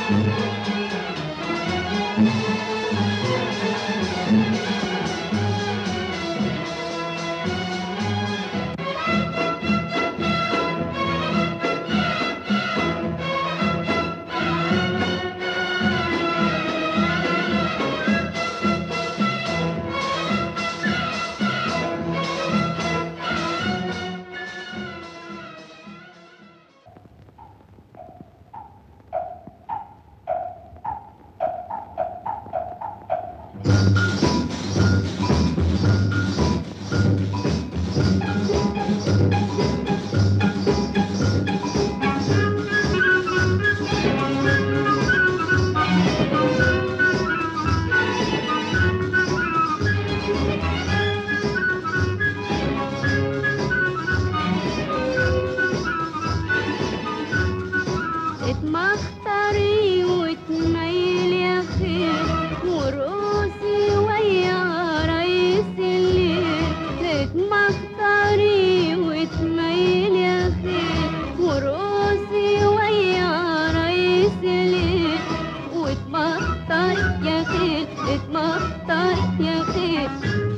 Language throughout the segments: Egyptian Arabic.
اتمختري وتميل يا خير ورقصي ويا ريس الليل اتمختري وتميل يا خير ورقصي ويا ريس الليل واتمختر يا خير اتمختر يا خير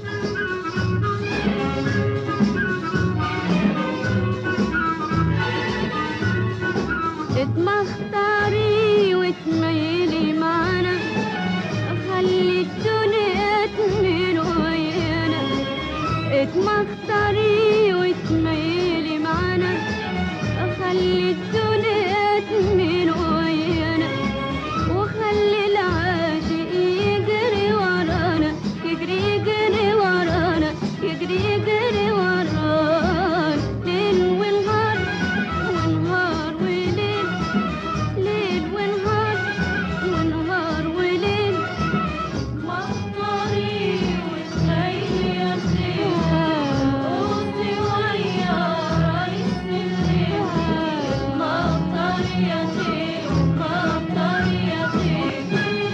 اتمختاري وتميلي معانا خلي الدنيا تميل ويانا اتمختاري وتميلي معانا خلي الدنيا تميل ويانا وخلي العاشق يجري ورانا يجري يجري ورانا يجري يجري ورانا ليل ونهار ونهار وليل ليل ونهار ونهار وليل مطري وتخيل يا خير قوسي ويا رئيس الليل مطري يا خير مطري يا خير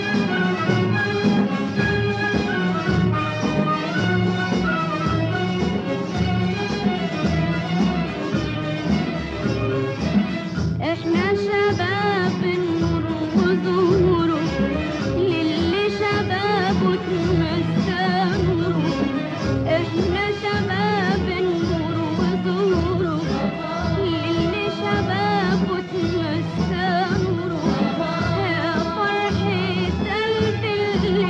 احنا شباب النور وزهوره للي شبابه تمسى نوره احنا شباب النور وزهوره للي شبابه تمسى نوره يا فرحة قلبي اللي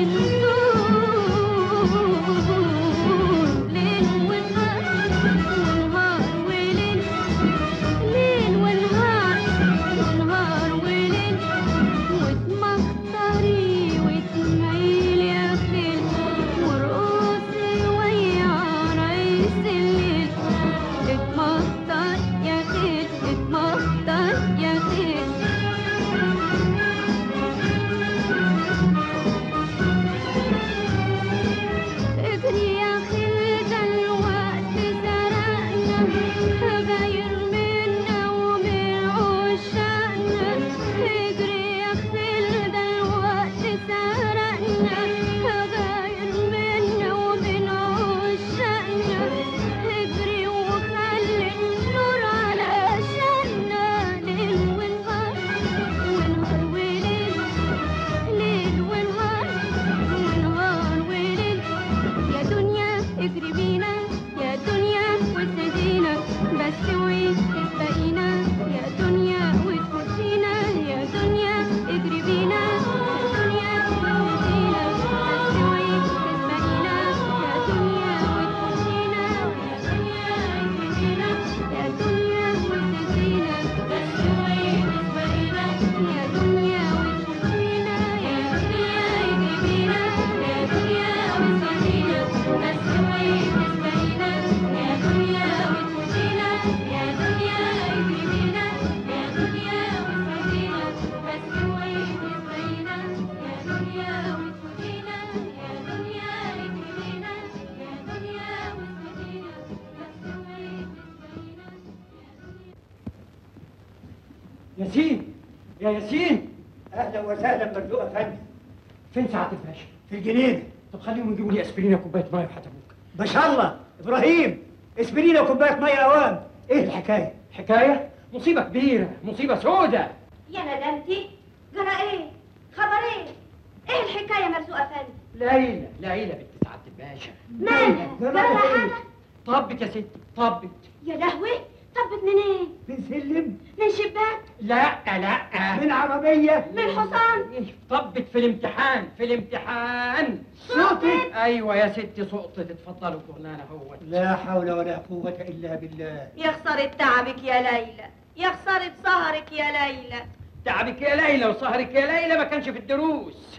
نزور ليل ونهار ونهار وليل ليل ونهار ونهار وليل وتمختري وتميل يا خيل ورقصي ويا ريس الليل اتمختر يا خيل اتمختر يا خيل اجري يا خيل ده الوقت سرقنا غير منا ومن عشاقنا اجري يا خيل ده الوقت سرقنا غير منا ومن عشاقنا اجري وخلي النور على شأننا ليل ونهار ونهار وليل ليل ونهار ونهار وليل يا دنيا اجري بينا يا دنيا وتسدينا بس وين تسبقينا يا دنيا وتفوتينا يا دنيا اجري بينا يا دنيا وتسدينا بس وين تسبقينا يا دنيا وتفوتينا يا دنيا اجري بينا يا دنيا وتسدينا بس وين تسبقينا يا دنيا وتفوتينا يا دنيا اجري بينا يا دنيا وتسدينا بس وين تسبقينا يا دنيا وتفوتينا يا دنيا اجري بينا يا دنيا وتسدينا بس وين تسبقينا يا دنيا وتفوتينا يا دنيا اجري بينا يا دنيا وتسدينا بس وين تسبقينا ياسين يا ياسين اهلا وسهلا مرزوق افندي فين ساعة الباشا؟ في الجنينه طب خليهم يجيبوا لي اسبرين كوباية مية في حتى ابوك ما شاء الله ابراهيم اسبرينا كوبايه ميه اوام ايه الحكايه حكاية مصيبة كبيرة مصيبة سودة يا ندمتي جرى ايه ليلى ليلى بنت سعاده الباشا مالها جرى حاجة طبت يا ستي طبت يا لهوي طبت منين من سلم من شباك لا لا من عربية من حصان إيه، طبت في الامتحان في الامتحان سقطت ايوه يا ستي سقطت اتفضلوا شغلانه هو لا حول ولا قوة إلا بالله يا خسارة تعبك يا ليلى يا خسارة سهرك يا ليلى تعبك يا ليلى وسهرك يا ليلى ما كانش في الدروس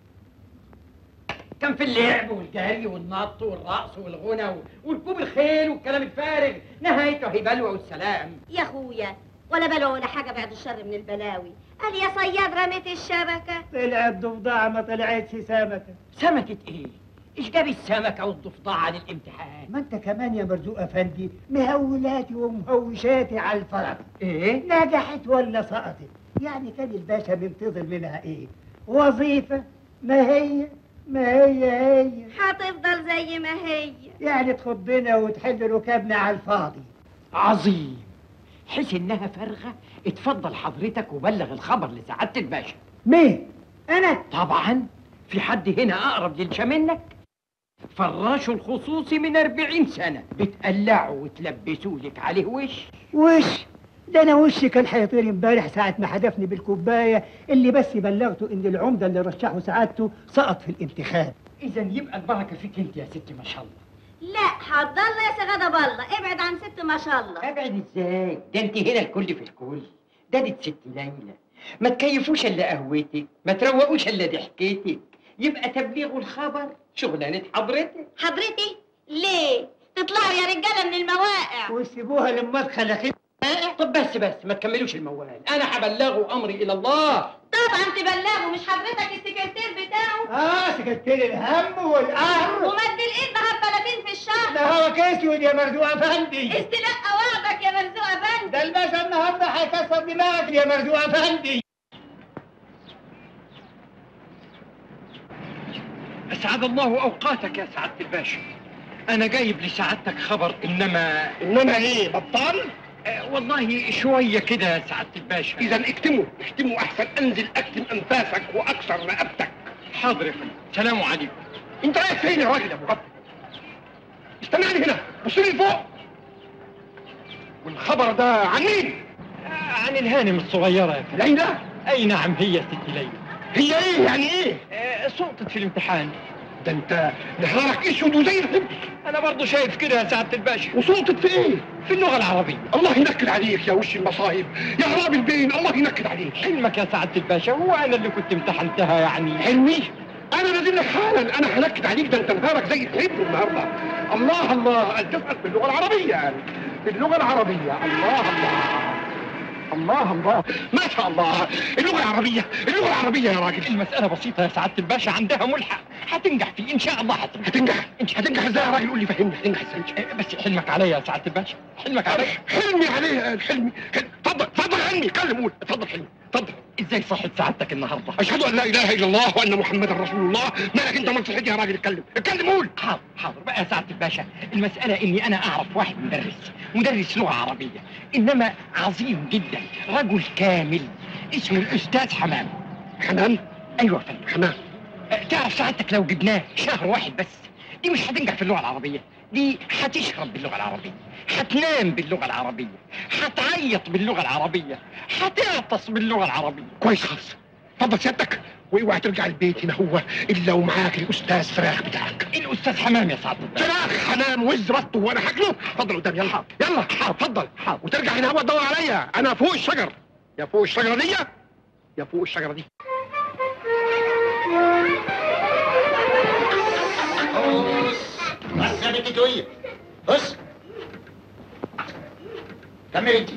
كان في اللعب والجري والنط والرقص والغنى وركوب الخيل والكلام الفارغ نهايته هي بلوى والسلام يا اخويا ولا بلوى ولا حاجة بعد الشر من البلاوي قال يا صياد رميت الشبكة طلعت ضفدعة ما طلعتش سمكة سمكة ايه؟ ايش جاب السمكة والضفدعة للامتحان؟ ما انت كمان يا مرزوق افندي مهولاتي ومهوشاتي على الفرق ايه؟ نجحت ولا سقطت يعني كان الباشا منتظر منها ايه وظيفة ما هي ما هي هي هتفضل زي ما هي يعني تخضنا وتحل ركابنا على الفاضي عظيم حيث انها فارغة اتفضل حضرتك وبلغ الخبر لسعادة الباشا مين انا طبعا في حد هنا اقرب للشا منك فراشه الخصوصي من أربعين سنة بتقلعوا وتلبسوا لك عليه وش وش ده انا وشي كان هيطير امبارح ساعة ما حدفني بالكوباية اللي بس بلغته ان العمدة اللي رشحه سعادته سقط في الانتخاب إذا يبقى البركة فيك أنت يا ستي ما شاء الله لا هتضل يا سغادة بالله ابعد عن ست ما شاء الله ابعد ازاي؟ ده انت هنا الكل في الكل ده دي ست ليلى ما تكيفوش الا قهوتك ما تروقوش الا ضحكتك يبقى تبليغ الخبر شغلانة حضرتك حضرتي ليه تطلعوا يا رجالة من المواقع وسيبوها لما اتخلقت طب بس بس ما تكملوش الموال انا هبلغه امري الى الله طبعا تبلغوا مش حضرتك السكرتير بتاعه اه سكتين الهم والقهر ومد الايد ذهب 30 في الشهر ده هو كاسود يا مرزوق افندي استلقى وعدك يا مرزوق افندي ده الباشا النهارده هيكسر دماغك يا مرزوق افندي اسعد الله اوقاتك يا سعاده الباشا انا جايب لسعادتك خبر انما انما ايه بطال آه والله شويه كده يا سعاده الباشا اذا اكتموا اكتموا احسن انزل اكتم انفاسك واكسر رقبتك حاضر يا فندم سلام عليكم انت رايح فين يا راجل يا مغفل استناني هنا بص لي فوق والخبر ده عن مين آه عن الهانم الصغيره يا فندم ليلى اي نعم هي ست ليلى هي ايه يعني ايه آه سقطت في الامتحان ده انت نهارك اسود وزي الحب انا برضه شايف كده يا سعاده الباشا وسقطت في ايه في اللغه العربيه الله ينكد عليك يا وش المصايب يا غراب البين الله ينكد عليك حلمك يا سعاده الباشا هو انا اللي كنت امتحنتها يعني حلمي انا نازل لك حالا انا هنكد عليك ده انت نهارك زي الحب النهارده الله الله ان تسال باللغه العربيه يعني باللغه العربيه الله الله الله الله ما شاء الله اللغه العربيه اللغه العربيه يا راجل المسألة بسيطة يا سعادة الباشا عندها ملحق هتنجح فيه إن شاء الله هتنجح هتنجح هتنجح ازاي يا راجل قول لي فهمني هتنجح ازاي آه، بس حلمك عليا يا سعادة الباشا حلمك عليا حلمي عليه الحلمي حلمي. اتفضل اتفضل حلمي كلم قول اتفضل حلمي اتفضل إزاي صحة سعادتك النهاردة اشهد ان لا اله الا الله وان محمدا رسول الله مالك انت من صحتي يا راجل اتكلم اتكلم قول حاضر حاضر بقى يا سعادة الباشا المسألة إني أنا أعرف واحد مدرس مدرس لغة عربية إنما عظيم جدا رجل كامل اسمه الأستاذ حمام حنان أيوة يا فندم حنان آه، تعرف سعادتك لو جبناه شهر واحد بس دي مش هتنجح في اللغة العربية دي هتشرب باللغة العربية هتنام باللغة العربية هتعيط باللغة العربية هتعطس باللغة العربية كويس خالص اتفضل سيادتك واوعى ترجع البيت هنا هو الا ومعاك الاستاذ فراخ بتاعك الأستاذ حمام يا سعادة الباشا فراخ حنان وز بطه وانا هاكله اتفضل قدام يلا يلا اتفضل وترجع هنا هو تدور عليا انا فوق الشجر يا فوق الشجره دي يا فوق الشجره دي بس يا بنت تويه بص كمل انت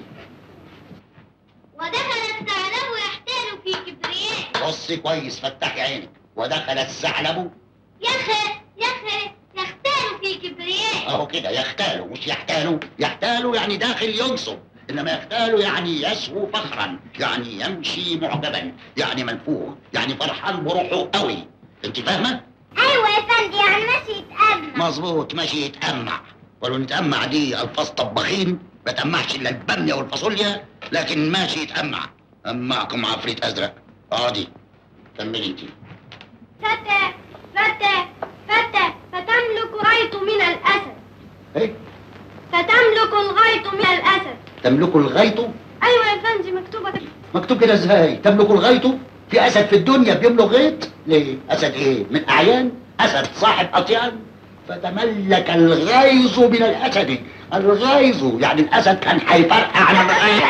ودخل الثعلب يحتال في كبرياء بصي كويس فتحي عينك ودخل الثعلب يخ يخ يختال في كبرياء اهو كده يختال مش يحتال يحتال يعني داخل ينصب انما يختال يعني يسهو فخرا يعني يمشي معجبا يعني منفوخ يعني فرحان بروحه قوي انت فاهمه ايوه يا فندي يعني ماشي يتأمل مظبوط ماشي يتأمع ولو نتأمع دي ألفاظ طباخين ما تأمعش إلا البامية والفاصوليا لكن ماشي يتأمع أمعكم عفريت أزرق اقعدي كملي انتي فتى فتى فتى فتملك غيط من الأسد ايه فتملك الغيط من الأسد تملك الغيط أيوة يا فندي مكتوبة كده. مكتوب كده ازاي تملك الغيط في اسد في الدنيا بيملك غيط ليه اسد ايه من اعيان اسد صاحب اطيان فتملك الغيظ من الاسد الغيظ يعني الاسد كان هيفرقع على الغيظ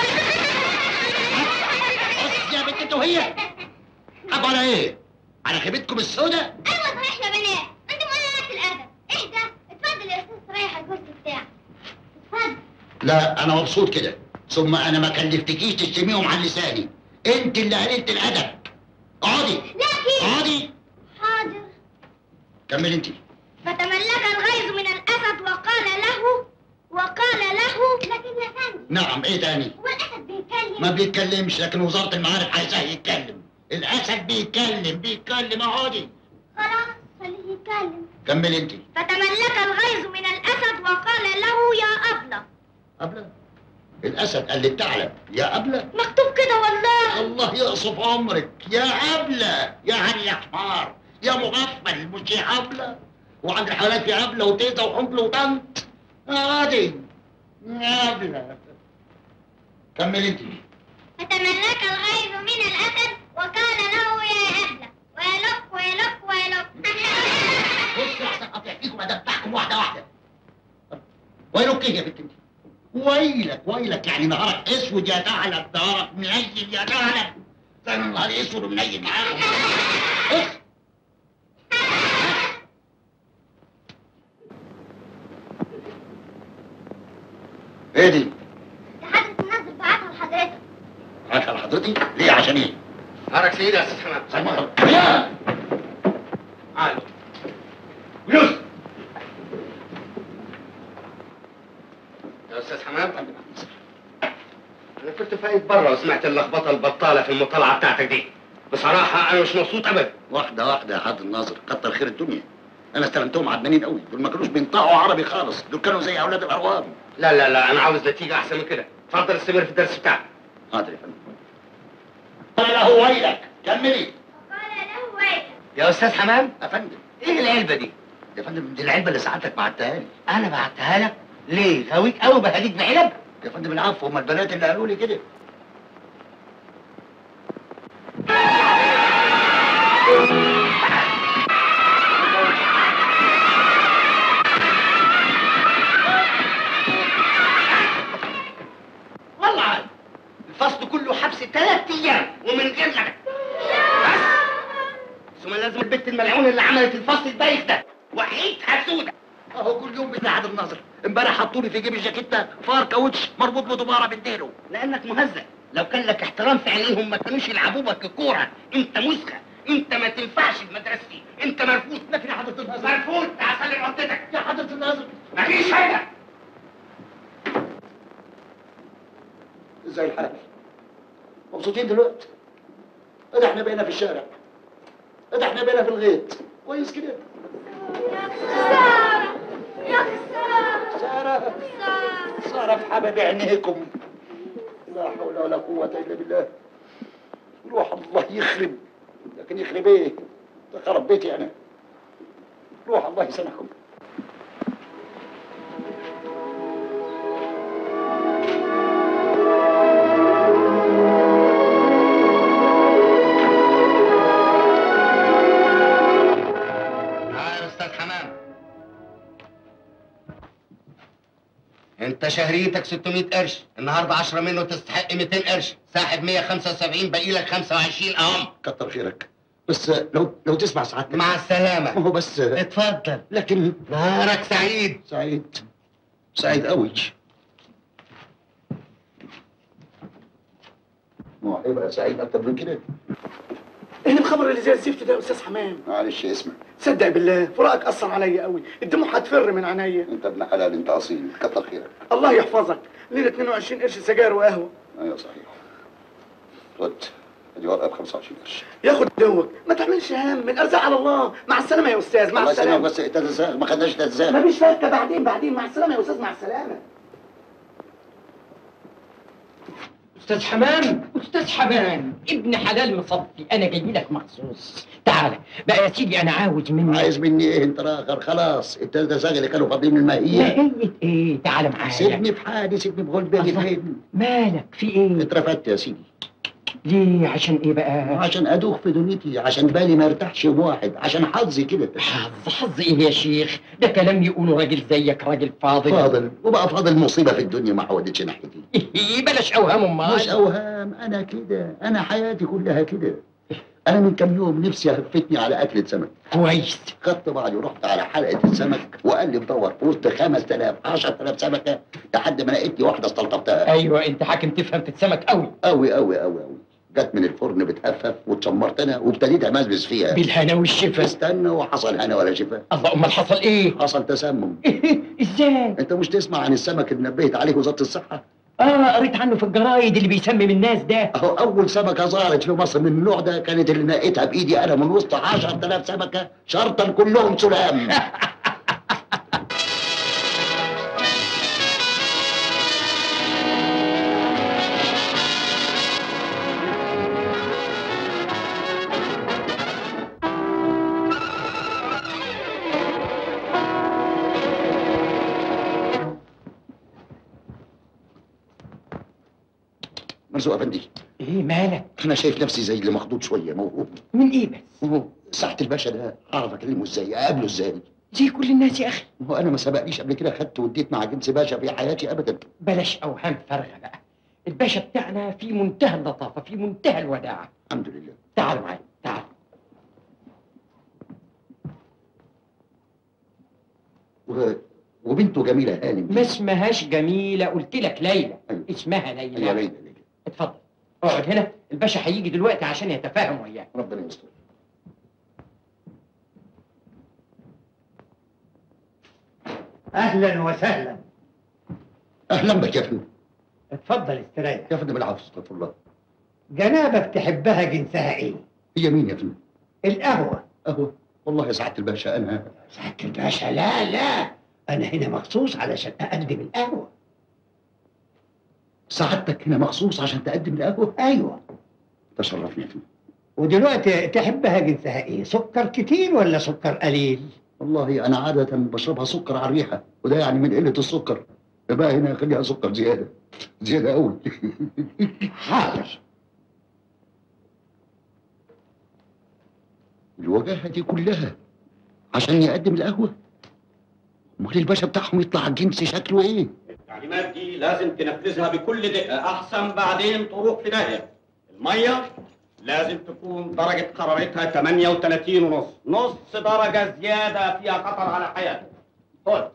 بص يا بنت انتوا هي طب على ايه على خيبتكم السوداء أيوة صحيح يا بنات أنت مولعة الأدب اهدى اتفضل يا أستاذ ريح الكرسي بتاعك اتفضل لا انا مبسوط كده ثم انا ما كلفتكيش تشتميهم عن لساني انت اللي قللت الادب اقعدي لكن اقعدي حاضر كمل انت فتملك الغيظ من الأسد وقال له وقال له لكن يا فندم نعم ايه تاني هو الأسد بيتكلم ما بيتكلمش لكن وزارة المعارف عايزاه يتكلم الاسد بيتكلم بيتكلم اقعدي خلاص خليه يتكلم كمل انت فتملك الغيظ من الأسد وقال له يا أبلة أبلة الاسد قال للثعلب يا أبلة مكتوب كده والله الله يقصف عمرك يا أبلة يعني يا حمار يا مغفل مش يا أبلة وعند الحيوانات يا أبلة وتيتا وحمل وطنط عادي يا أبلة كمل انت فتملك الغيظ من الأسد وقال له يا أبلة ويلق ويلق ويلق بصوا احسن قطع فيكم ادبحكم واحده واحده ويلك ايه يا بنت انت ويلك ويلك يعني نهارك اسود يا ثعلب نهارك منيل يا ثعلب ده انا نهاري اسود ومنيل معاكم اخ ايه دي؟ حضرة الناس بعتها لحضرتك عشان حضرتي؟ ليه عشان ايه؟ حرك سيدي يا استاذ حماد سلمان يا عالي يوسف يا استاذ حماد انا كنت فايت بره وسمعت اللخبطه البطاله في المطالعه بتاعتك دي بصراحه انا مش مبسوط ابدا واحدة واحدة يا حاج الناظر كتر خير الدنيا أنا استلمتهم عدمانين قوي دول ما كانوش بينطقوا عربي خالص دول كانوا زي أولاد الأروام لا لا لا انا عاوز نتيجه احسن من كده اتفضل استمر في الدرس بتاعك حاضر يا فندم قال له ويلك كملي وقال له ويلك يا استاذ حمام يا فندم ايه العلبه دي يا فندم دي العلبة اللي سعادتك بعتها لي انا بعتها لك ليه غاويك قوي بهديك بعلب يا فندم العفو هم البنات اللي قالوا لي كده والله عاد الفصل كله حبس ثلاث ايام ومن غير غدا بس ثم لازم البت الملعونه اللي عملت الفصل البايخ ده وحيدها سودة اهو كل يوم بتاع الناظر امبارح حطوا لي في جيب الجاكيته فار كاوتش مربوط بدباره بديله لانك مهزأ لو كان لك احترام في عينيهم ما كانوش يلعبوا بك كوره انت مسخه انت ما تنفعش في مدرستي انت مرفوض لكن يا حضرة الناظر مرفوض تعال سلم عقدتك يا حضرة الناظر مفيش فايده ازاي الحال مبسوطين دلوقتي ادي احنا بقينا في الشارع ادي احنا بقينا في الغيط كويس كده يا خسارة يا خسارة سارة سارة في حبب عينيكم لا حول ولا قوة إلا بالله روح الله يخرب لكن يخرب ايه؟ ده خرب بيتي أنا روح الله يسامحكم يا استاذ حمام انت شهريتك 600 قرش النهارده 10 منه تستحق 200 قرش ساحب 175 باقي لك 25 اهم كتر خيرك بس لو لو تسمع سعادتك مع ما السلامه هو بس اتفضل لكن نهارك سعيد سعيد سعيد قوي ما هو هيبقى سعيد اكتر من كده ايه الخبر اللي زي الزفت ده يا استاذ حمام معلش اسمع صدق بالله فراقك اثر عليا قوي الدموع هتفر من عينيا انت ابن حلال انت اصيل كتر خيرك الله يحفظك ليله 22 قرش سجاير وقهوه ايوه صحيح خد ادي ورقه ب 25 قرش ياخد دوك ما تعملش هم من ارزاق على الله مع السلامه يا استاذ مع الله يسلمك السلامه بس تتزاغ ما خدناش تتزاغ مفيش فكه بعدين بعدين مع السلامه يا استاذ مع السلامه استاذ حمام استاذ حمام ابن حلال مصفي انا جاي لك مخصوص تعال بقى يا سيدي انا عاوز منك عايز مني ايه انت راخر خلاص انت ده اللي كانوا فاضيين من الماهيه ماهية ايه تعال معايا سيبني في حالي سيبني في غلبي الله. فين مالك في ايه اترفدت يا سيدي ليه عشان ايه بقى عشان ادوخ في دنيتي عشان بالي ما يرتاحش يوم واحد عشان حظي كده حظ حظ ايه يا شيخ ده كلام يقوله راجل زيك راجل فاضل فاضل وبقى فاضل مصيبه في الدنيا ما حودتش ناحيتي إيه بلاش اوهام امال مش اوهام انا كده انا حياتي كلها كده انا من كام يوم نفسي هفتني على اكله سمك كويس خدت بعضي ورحت على حلقه السمك وقال لي بدور في وسط 5000 10000 سمكه لحد ما لقيت لي واحده استلطفتها ايوه انت حاكم تفهم في السمك قوي قوي قوي قوي قوي جت من الفرن بتهفف واتشمرت انا وابتديت امزمز فيها بالهنا والشفا استنى وحصل هنا ولا شفا الله امال حصل ايه حصل تسمم ازاي انت مش تسمع عن السمك اللي نبهت عليه وزاره الصحه اه قريت عنه في الجرايد اللي بيسمم الناس ده اهو اول سمكه ظهرت في مصر من النوع ده كانت اللي نقيتها بايدي انا من وسط 10000 سمكه شرطا كلهم سلام مرزوق افندي ايه مالك انا شايف نفسي زي اللي مخضوض شويه موهوب من ايه بس وهو ساعة الباشا ده اعرف اكلمه ازاي اقابله ازاي زي كل الناس يا اخي هو انا ما سبقليش قبل كده خدت واديت مع جنس باشا في حياتي ابدا بلاش اوهام فارغه بقى الباشا بتاعنا في منتهى اللطافه في منتهى الوداعه الحمد لله تعال معايا تعال و... وبنته جميله هانم ما اسمهاش جميله قلت لك ليلى أيوة. اسمها يا ليلى ليلى ليلى اتفضل اقعد هنا الباشا هيجي دلوقتي عشان يتفاهم وياك ربنا يستر اهلا وسهلا اهلا بك يا فندم اتفضل استريح يا فندم العفو استغفر الله جنابك تحبها جنسها ايه هي مين يا فندم القهوه اهو والله يا سعاده الباشا انا سعاده الباشا لا لا انا هنا مخصوص علشان اقدم القهوه سعادتك هنا مخصوص عشان تقدم القهوه ايوه تشرفني يا فندم ودلوقتي تحبها جنسها ايه سكر كتير ولا سكر قليل والله انا عاده بشربها سكر على الريحه وده يعني من قله السكر بقى هنا خليها سكر زياده زياده قوي حاضر الوجاهه دي كلها عشان يقدم القهوه امال الباشا بتاعهم يطلع الجنس شكله ايه التعليمات دي لازم تنفذها بكل دقة أحسن بعدين تروح في داهية المية لازم تكون درجة حرارتها 38 ونص نص درجة زيادة فيها خطر على حياتك خد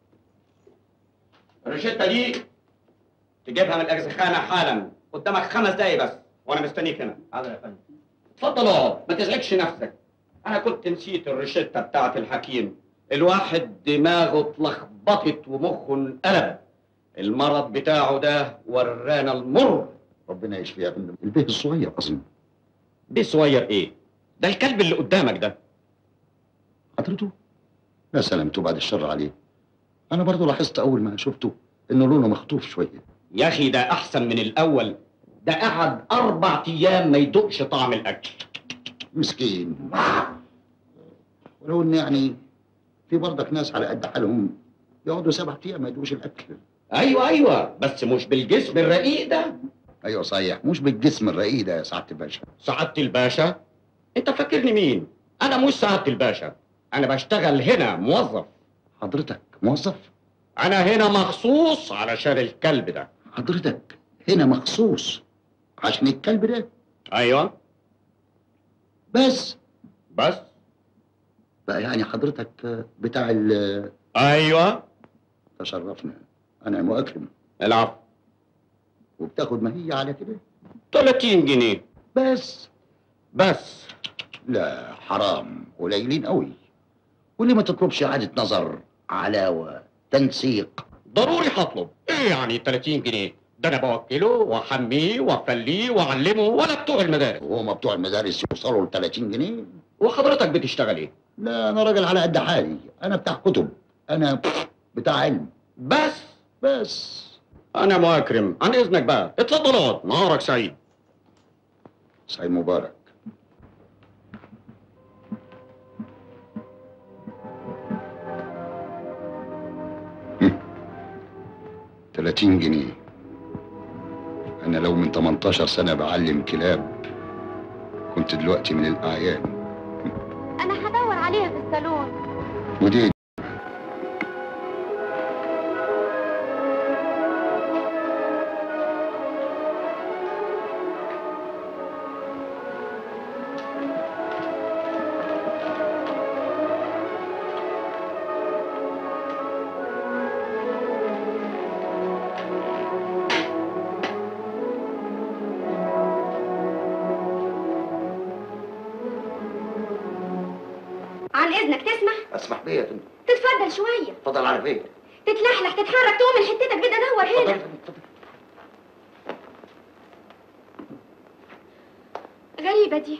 الروشتة دي تجيبها من الأجزخانة حالا قدامك خمس دقايق بس وأنا مستنيك هنا حاضر يا فندم اتفضل اقعد ما تزعجش نفسك أنا كنت نسيت الروشتة بتاعت الحكيم الواحد دماغه اتلخبطت ومخه انقلب المرض بتاعه ده ورانا المر ربنا يشفيه يا فندم البيه الصغير اظن دي صغير ايه ده الكلب اللي قدامك ده حضرته لا سلامته بعد الشر عليه انا برضو لاحظت اول ما شفته انه لونه مخطوف شويه يا اخي ده احسن من الاول ده قعد اربع ايام ما يدوقش طعم الاكل مسكين ولو ان يعني في برضك ناس على قد حالهم يقعدوا سبع ايام ما يدوش الاكل ايوه ايوه بس مش بالجسم الرقيق ده ايوه صحيح مش بالجسم الرقيق ده يا سعاده الباشا سعادة الباشا انت فاكرني مين انا مش سعادة الباشا انا بشتغل هنا موظف حضرتك موظف انا هنا مخصوص علشان الكلب ده حضرتك هنا مخصوص عشان الكلب ده ايوه بس بس بقى يعني حضرتك بتاع ال ايوه تشرفنا انا مؤكرم العفو وبتاخد ما هي على كده 30 جنيه بس بس لا حرام قليلين قوي وليه ما تطلبش اعاده نظر علاوه تنسيق ضروري هطلب ايه يعني 30 جنيه ده انا بوكله واحميه وافليه واعلمه ولا بتوع المدارس وهما بتوع المدارس يوصلوا ل 30 جنيه وحضرتك بتشتغل ايه لا انا راجل على قد حالي انا بتاع كتب انا بتاع علم بس بس انا مكرم عن اذنك بقى اتفضل اقعد نهارك سعيد سعيد مبارك هم. 30 جنيه انا لو من 18 سنه بعلم كلاب كنت دلوقتي من الاعيان انا هدور عليها في الصالون ودي عن اذنك تسمح اسمح بيا يا فندم تتفضل شويه اتفضل على فين تتلحلح تتحرك تقوم من حتتك بدي ادور اتفضل يا هنا فندم اتفضل غريبه دي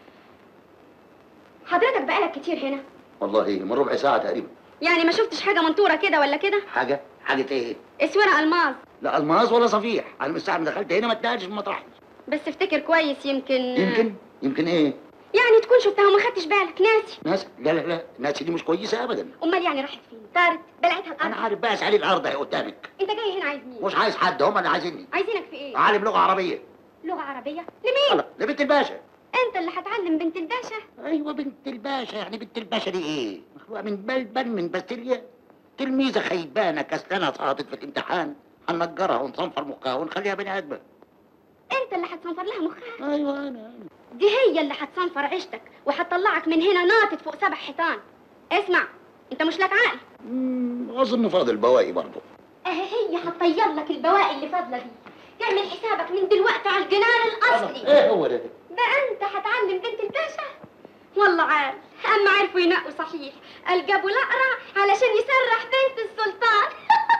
حضرتك بقالك كتير هنا والله من ربع ساعه تقريبا يعني ما شفتش حاجه منطوره كده ولا كده حاجه حاجه ايه اسوره الماظ لا الماس ولا صفيح انا من ساعه ما دخلت هنا ما اتنقلش في مطرحي بس افتكر كويس يمكن يمكن يمكن ايه يعني تكون شفتها وما خدتش بالك ناسي ناس لا لا لا الناس دي مش كويسه ابدا امال يعني راحت فين طارت بلعتها انا الارض عارف بقى اسالي الارض اهي قدامك انت جاي هنا عايز مين مش عايز حد هم اللي عايزيني عايزينك في ايه عالم لغه عربيه لغه عربيه لمين الله لبنت الباشا انت اللي هتعلم بنت الباشا ايوه بنت الباشا يعني بنت الباشا دي ايه مخلوقه من بلبن من باستيليا تلميذه خيبانه كسلانه سقطت في الامتحان هننجرها ونصنفر مخها ونخليها بني ادمه انت اللي هتصنفر لها مخها ايوه انا دي هي اللي هتصنفر عيشتك وهتطلعك من هنا ناطط فوق سبع حيطان اسمع انت مش لك عقل أمم، اظن فاضل بواقي برضه اهي هي هتطير لك البواقي اللي فاضله دي تعمل حسابك من دلوقتي على الجنان الاصلي ايه هو ده بقى انت هتعلم بنت الباشا والله عال اما عرفوا ينقوا صحيح قال جابوا الاقرع علشان يسرح بنت السلطان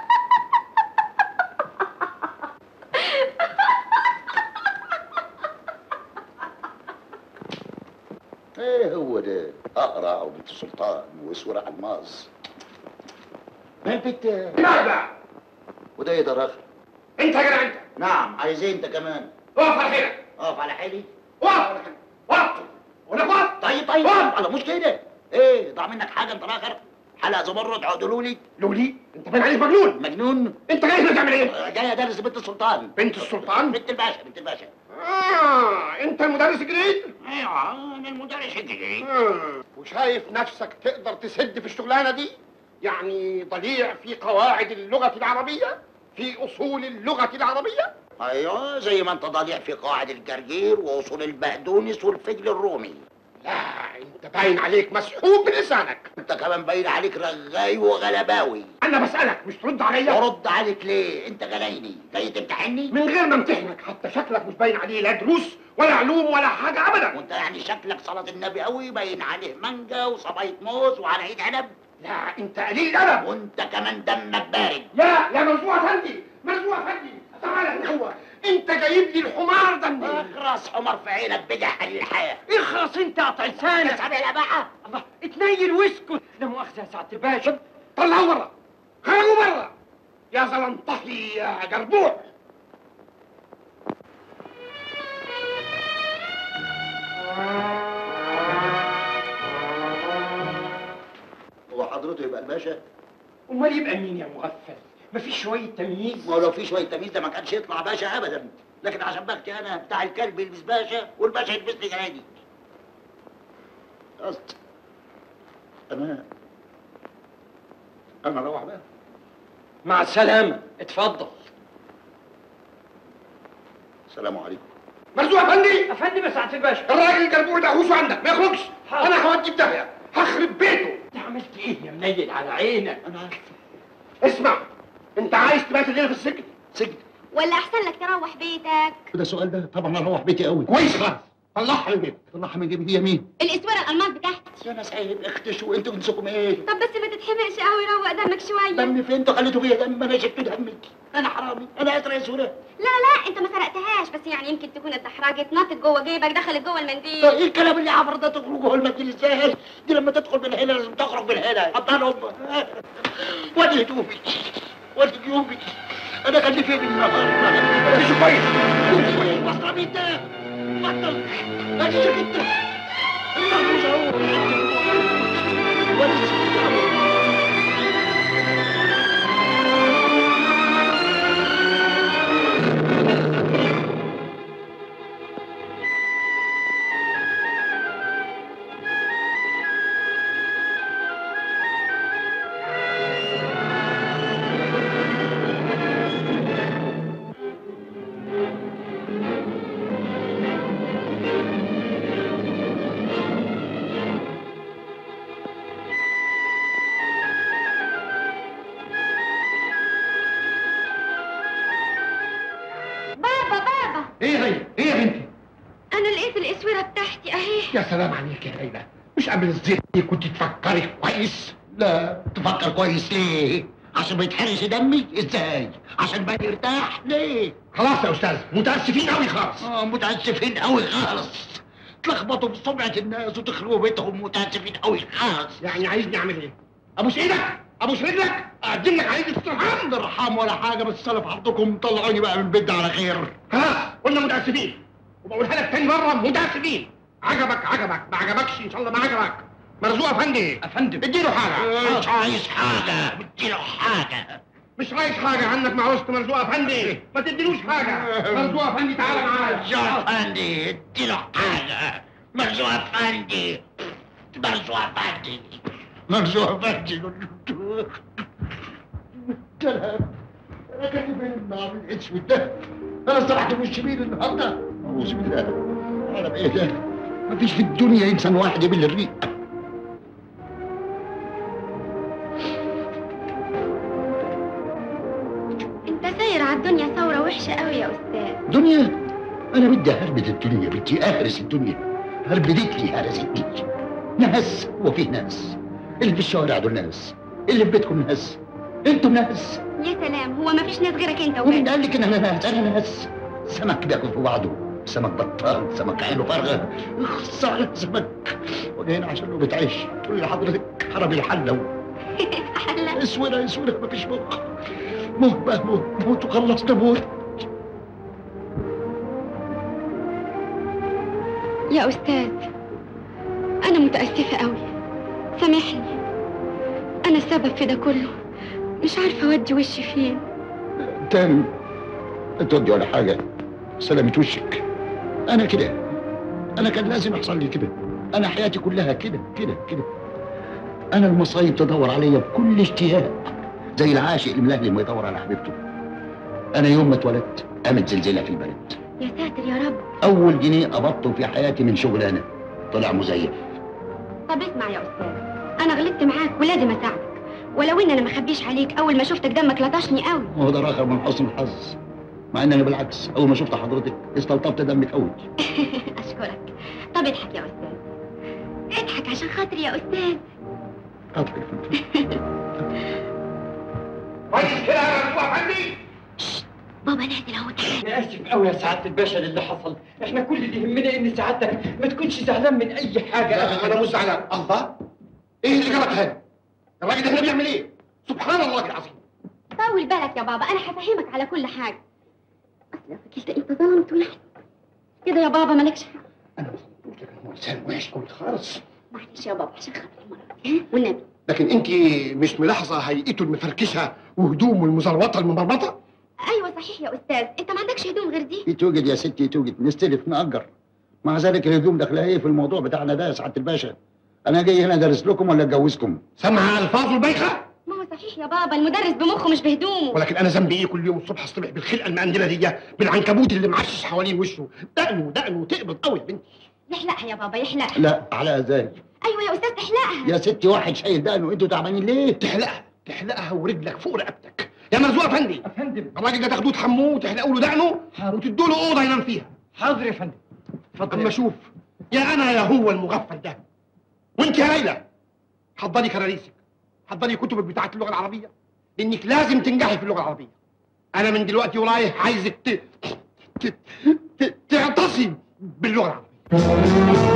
ايه هو ده اقرع وبنت السلطان واسوره الماس ما البت لا وده ايه ده راخر انت يا جدع انت نعم عايز ايه انت كمان اقف على حيلك اقف على حالي اقف وقف ولا وقف طيب طيب وقف. الله مش كده ايه ضاع منك حاجه انت راخر حلقه زمرد عقدلوا لي لولي انت باين عليك مجنون مجنون انت جاي هنا تعمل ايه؟ جاي ادرس بنت السلطان بنت السلطان؟ بنت الباشا بنت الباشا اه انت المدرس الجديد؟ ايوه انا المدرس الجديد آه. وشايف نفسك تقدر تسد في الشغلانه دي؟ يعني ضليع في قواعد اللغه العربيه؟ في اصول اللغه العربيه؟ ايوه زي ما انت ضليع في قواعد الجرجير واصول البقدونس والفجل الرومي لا انت باين عليك مسحوب بلسانك انت كمان باين عليك رغاي وغلباوي انا بسالك مش ترد عليا ارد عليك ليه انت غلايني جاي تمتحني من غير ما امتحنك حتى شكلك مش باين عليه لا دروس ولا علوم ولا حاجه ابدا وانت يعني شكلك صلاة النبي قوي باين عليه مانجا وصباية موز وعلى عيد عنب لا انت قليل ادب وانت كمان دمك بارد لا يا مرزوع افندي مرزوع افندي تعالى هنا هو انت جايب لي الحمار ده منين؟ اخرس حمر في عينك بجح الحياة اخرس انت قطع لسانك اسحب يا بقى الله اتنيل واسكت لا مؤاخذه يا سعاده الباشا طلعوا بره خرجوا بره يا زلنطحي يا جربوع هو حضرته يبقى الباشا امال يبقى مين يا مغفل مفيش شويه تمييز ما هو لو في شوية تمييز ده ما كانش يطلع باشا ابدا لكن عشان بختي انا بتاع الكلب يلبس باشا والباشا يلبس لي جنادي قصد انا انا اروح بقى مع السلامه اتفضل السلام عليكم مرزوع افندي افندم يا سعاده الباشا الراجل الجربوع ده هوسه عندك ما يخرجش حاضر. انا هوديه في داهيه هخرب بيته انت عملت ايه يا منيل على عينك انا عارف اسمع انت عايز تبات الليله في السجن سجن ولا احسن لك تروح بيتك ده السؤال ده طبعا اروح بيتي قوي كويس خالص طلعها من جيبك طلعها من جيبي هي مين؟ الاسوره الالماس بتاعتي يا ناس عيب اختشوا انتوا جنسكم ايه؟ طب بس ما تتحمقش قوي روق دمك شويه دمي فين انتوا خليتوا فيا دم انا شفت دمك انا حرامي انا قاتل يا سوره لا لا انت ما سرقتهاش بس يعني يمكن تكون اتدحرجت نطت جوه جيبك دخلت جوه المنديل ايه الكلام اللي عبر ده تخرج جوه المنديل ازاي؟ دي لما تدخل من هنا لازم تخرج من هنا حطها لهم وادي هدومي وادي جيوبي انا خلي فين النهارده مش كويس بطل مين ده بطل اجيك انت المرموز اهو وليس بابا بابا ايه هي ايه يا بنتي انا لقيت الاسوره بتاعتي اهي يا سلام عليك يا ليلى مش قبل الزيت دي كنت تفكري كويس لا تفكر كويس ليه عشان ما يتحرقش دمي ازاي عشان ما يرتاح ليه خلاص يا استاذ متاسفين قوي خالص اه متاسفين قوي خالص تلخبطوا في سمعة الناس وتخربوا بيتهم متاسفين قوي خالص يعني عايزني اعمل ايه ابوس ايدك ابوس رجلك اقدم لك عايز استرحام ارحام ولا حاجة بس انا في حظكم طلعوني بقى من البيت ده على خير خلاص قلنا متاسفين وبقولها لك تاني مره متاسفين عجبك عجبك ما عجبكش ان شاء الله ما عجبك مرزوق افندي افندم اديله حاجه مش عايز حاجة بديله حاجة مش عايز حاجه عنك مع وسط مرزوق افندي ما تديلوش حاجه مرزوق افندي تعالى معايا مرزوق افندي اديله حاجة مرزوق افندي مرزوق افندي مرزوق افندي كلام انا كان فين النار الاسود ده انا سرحت في الشبيل النهارده اعوذ بالله انا بايه ده مفيش في الدنيا انسان واحد يبل الريق انت ساير على الدنيا ثوره وحشه قوي يا استاذ دنيا انا بدي اهربد الدنيا بدي اهرس الدنيا هربدت لي هرستني ناس وفيه ناس اللي في الشوارع دول ناس اللي في بيتكم ناس انتم ناس يا سلام هو ما فيش ناس غيرك انت ومين وبس قال لك ان انا ناس انا ناس سمك بياكل في بعضه سمك بطال سمك عينه فارغه اخص على سمك وجايين عشان له بتعيش تقول لي حضرتك حرم الحله حلا اسوره اسوره مفيش مخ موت بقى موت موت وخلصنا موت يا استاذ انا متاسفه قوي سامحني انا السبب في ده كله مش عارفه اودي وشي فين تاني تودي ولا حاجة سلامة وشك أنا كده أنا كان لازم يحصل لي كده أنا حياتي كلها كده كده كده أنا المصايب تدور عليا بكل اشتياق زي العاشق الملهلم ما يدور على حبيبته أنا يوم ما اتولدت قامت زلزلة في البلد يا ساتر يا رب أول جنيه قبضته في حياتي من شغلانة طلع مزيف طب اسمع يا استاذ انا غلطت معاك ولازم اساعدك ولو ان انا ما اخبيش عليك اول ما شفتك دمك لطشني قوي وهو ده آخر من حسن الحظ مع إن أنا بالعكس أول ما شفت حضرتك استلطفت دمك قوي اشكرك طب اضحك يا استاذ اضحك عشان خاطري يا استاذ أطلع كويس كده يا مرزوق افندي بابا نازل اهو تعالى انا اسف قوي يا سعاده الباشا للي حصل احنا كل اللي يهمنا ان سعادتك ما تكونش زعلان من اي حاجه لا انا مش زعلان الله ايه اللي جابك هنا الراجل ده هنا بيعمل ايه سبحان الله العظيم طول بالك يا بابا انا هفهمك على كل حاجه اصل لو فكرت انت ظلمت يعني كده يا بابا مالكش حق انا قلت لك هو انسان وحش قوي خالص معلش يا بابا عشان خاطر المره دي ها والنبي لكن انت مش ملاحظه هيئته المفركشه وهدومه المزربطه الممرمطه ايوه صحيح يا استاذ انت ما عندكش هدوم غير دي توجد يا ستي توجد نستلف نأجر مع ذلك الهدوم داخلها ايه في الموضوع بتاعنا ده يا سعاده الباشا انا جاي هنا ادرس لكم ولا اتجوزكم سمع الفاظه البايخه ما هو صحيح يا بابا المدرس بمخه مش بهدومه ولكن انا ذنبي ايه كل يوم الصبح اصطبح بالخلقه المقندله دي بالعنكبوت اللي معشش حوالين وشه دقنه دقنه تقبض قوي يا بنتي يحلقها يا بابا يحلقها لا على ازاي ايوه يا استاذ تحلقها يا ستي واحد شايل دقنه انتوا تعبانين ليه تحلقها تحلقها ورجلك فوق رقبتك يا مرزوق افندي افندم الراجل ده تاخدوه تحموه وتحلقوا له دقنه وتدوا له اوضه ينام فيها حاضر يا فندم اتفضل اما شوف يا انا يا هو المغفل ده وانت يا ليلى حضري كراريسك حضري كتبك بتاعت اللغه العربيه لانك لازم تنجحي في اللغه العربيه انا من دلوقتي ورايح عايزك ت... ت... ت... تعتصي باللغه العربيه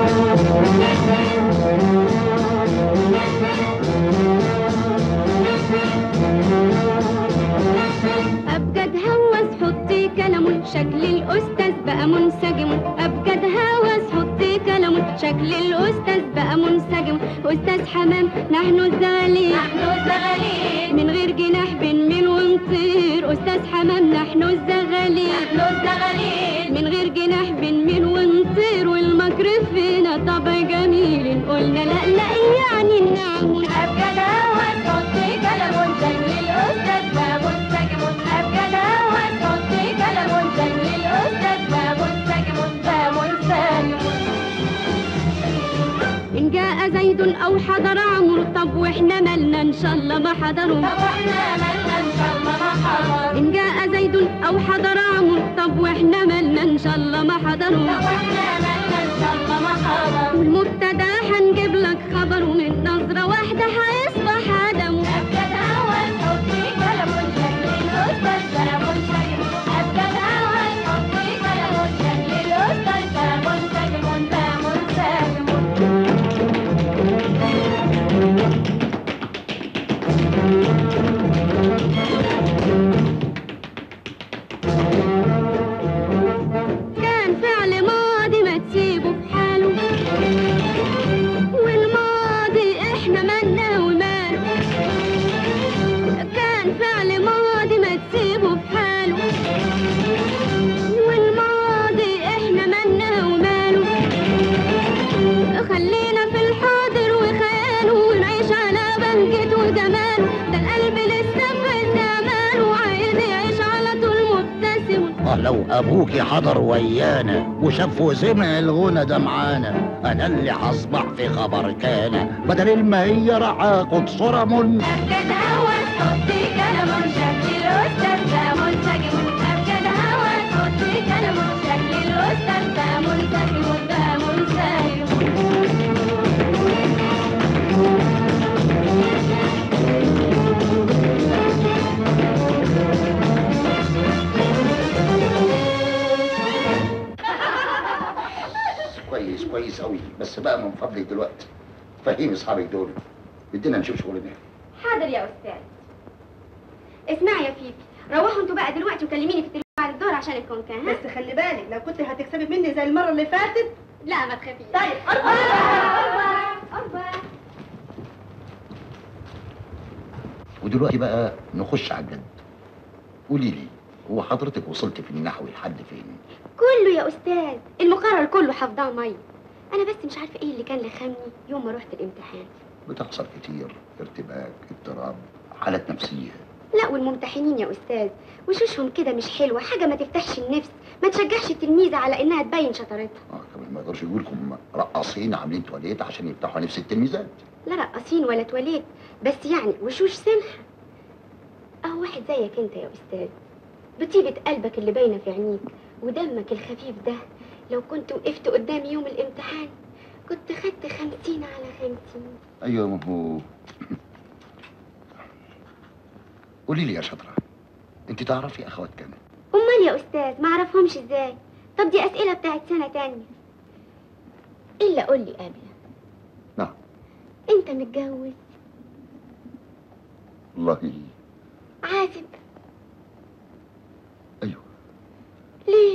أبجد للأستاذ بقى منسجم أستاذ حمام نحن الزغاليل نحن الزغاليل من غير جناح بنميل ونطير أستاذ حمام نحن الزغاليل نحن الزغاليل من غير جناح بنميل ونطير والمكر فينا طبع جميل قلنا لا لا يعني النعم أبجد وتحط كلام زي الأستاذ بقى منسجم أبجد وتحط كلام زي الأستاذ بقى منسجم بقى منسجم إن جاء زيد أو حضر عمرو طب وإحنا مالنا إن شاء الله ما حضروا طب وإحنا مالنا إن شاء الله ما حضروا إن جاء زيد أو حضر عمرو طب وإحنا مالنا إن شاء الله ما حضروا طب وإحنا مالنا إن شاء الله ما حضروا والمبتدا هنجيب لك خبر ومن نظرة واحدة هيصبح عدم أبجد أول حطي كلام شكل الأستاذ كلام شكل أبجد أول حطي كلام شكل الأستاذ كلام شكل كلام شكل كان فعل ماضي ما تسيبه في حاله والماضي احنا مالنا وماله كان فعل ماضي ما تسيبه في حاله والماضي احنا مالنا وماله خلينا في الحاضر وخياله ونعيش على بهجته وجماله ده القلب لسه في زمانه وعايز يعيش على طول مبتسم اه لو ابوكي حضر ويانا وشاف وسمع الغنى ده معانا انا اللي هصبح في خبر كان بدل ما هي رعاق صرم أبجد هوا تحطي كلام شكل الأستاذ ده منسجم أبجد هوا تحطي كلام شكل الأستاذ ده منسجم ده منسجم كويس كويس قوي بس بقى من فضلك دلوقتي فهمي اصحابك دول بدنا نشوف شغلنا حاضر يا أستاذ اسمعي يا فيفي روحوا انتوا بقى دلوقتي وكلميني في التليفون بعد الظهر عشان الكونكان ها؟ بس خلي بالك لو كنت هتكسبي مني زي المره اللي فاتت لا ما تخافيش طيب أربعة أربعة ودلوقتي بقى نخش على الجد قولي لي هو حضرتك وصلت في النحو لحد فين كله يا أستاذ المقرر كله حافظاه مية أنا بس مش عارفة إيه اللي كان لخمني يوم ما رحت الامتحان بتحصل كتير ارتباك اضطراب حالات نفسيه لا والممتحنين يا أستاذ وشوشهم كده مش حلوة حاجة ما تفتحش النفس ما تشجعش التلميذة على إنها تبين شطارتها اه كمان ما يقدرش يقول لكم رقاصين عاملين تواليت عشان يفتحوا نفس التلميذات لا رقاصين ولا تواليت بس يعني وشوش سمحة أهو واحد زيك أنت يا أستاذ بطيبة قلبك اللي باينة في عينيك ودمك الخفيف ده لو كنت وقفت قدامي يوم الامتحان كنت خدت خمسين على خمسين ايوه ما هو قولي لي يا شطره انت تعرفي اخوات كام أمال يا أستاذ ما أعرفهمش إزاي طب دي أسئلة بتاعت سنة تانية إلا قول لي قبل نعم أنت متجوز والله عازب ايوه ليه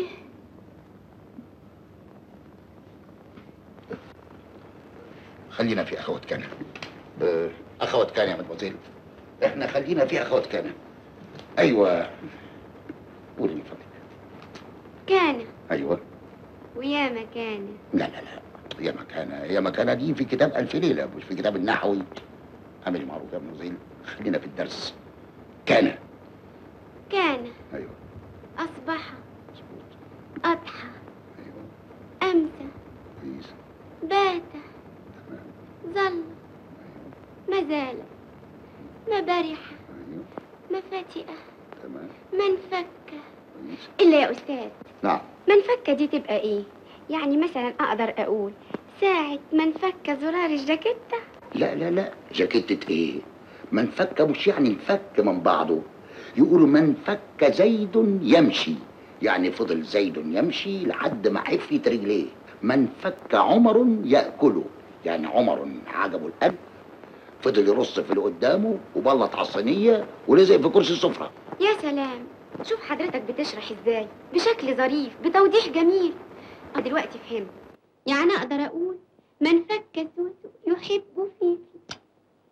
خلينا في اخوات كان آه، اخوات كان يا مدموزيل احنا خلينا في اخوات كان ايوه قولي من فضلك كان ايوه ويا ما كان لا لا لا هي مكانة هي مكانة دي في كتاب ألف ليلة مش في كتاب النحوي اعملي معروف يا مدموزيل خلينا في الدرس كان كان ايوه أصبح مظبوط أضحى ايوه أمسى كويس بات تمام ظل ما زال ما برح ايوه ما فتئ تمام ما انفك كويس إلا يا أستاذ نعم ما انفك دي تبقى إيه يعني مثلا أقدر أقول ساعة ما انفك زرار الجاكيتة لا لا لا جاكيتة ايه من فك مش يعني انفك من بعضه يقولوا من فك زيد يمشي يعني فضل زيد يمشي لحد ما حفيت رجليه من فك عمر يأكله يعني عمر عجبه الأكل فضل يرص في اللي قدامه وبلط على الصينية ولزق في كرسي السفرة يا سلام شوف حضرتك بتشرح ازاي بشكل ظريف بتوضيح جميل أه دلوقتي فهمت يعني اقدر اقول من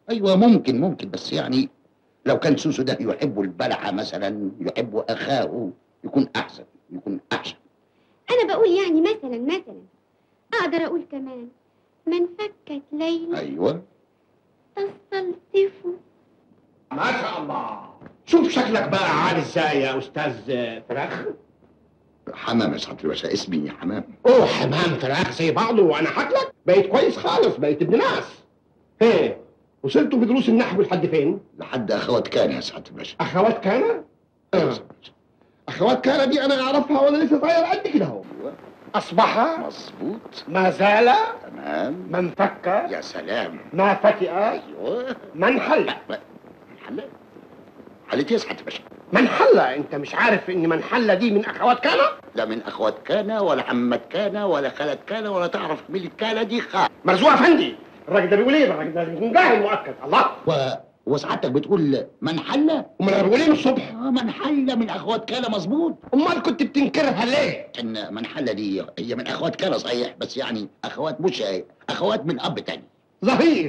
ايوه ممكن ممكن بس يعني لو كان سوسو ده يحب البلعه مثلا يحب اخاه يكون احسن يكون احسن انا بقول يعني مثلا مثلا اقدر اقول كمان من فكت ليلى ايوه تستلطف ما شاء الله شوف شكلك بقى عالي ازاي يا استاذ فراخ حمام يا سعاده الباشا اسمي حمام اوه حمام فراخ زي بعضه وانا حكلك بقيت كويس خالص بقيت ابن ناس ايه وصلتوا في دروس النحو لحد فين؟ لحد اخوات كان يا سعاده الباشا اخوات كان؟ أيوة يا آه. سعادة الباشا. اخوات كان دي انا اعرفها وانا لسه صغير قد كده اهو ايوه اصبح مظبوط ما زال تمام من فك يا سلام ما فتئ ايوه من حل حل حلت يا سعاده الباشا من حل انت مش عارف ان من حل دي من اخوات كان؟ لا من اخوات كان ولا عمت كان ولا خالة كان ولا تعرف مين كان دي خالة مرزوق افندي الراجل ده بيقول ايه الراجل ده بيكون جاهل مؤكد الله و... وسعادتك بتقول من حل امال انا بقول ايه من الصبح؟ آه من حل من اخوات كان مظبوط امال كنت بتنكرها ليه؟ ان من حل دي هي من اخوات كان صحيح بس يعني اخوات مش اخوات من اب تاني ظريف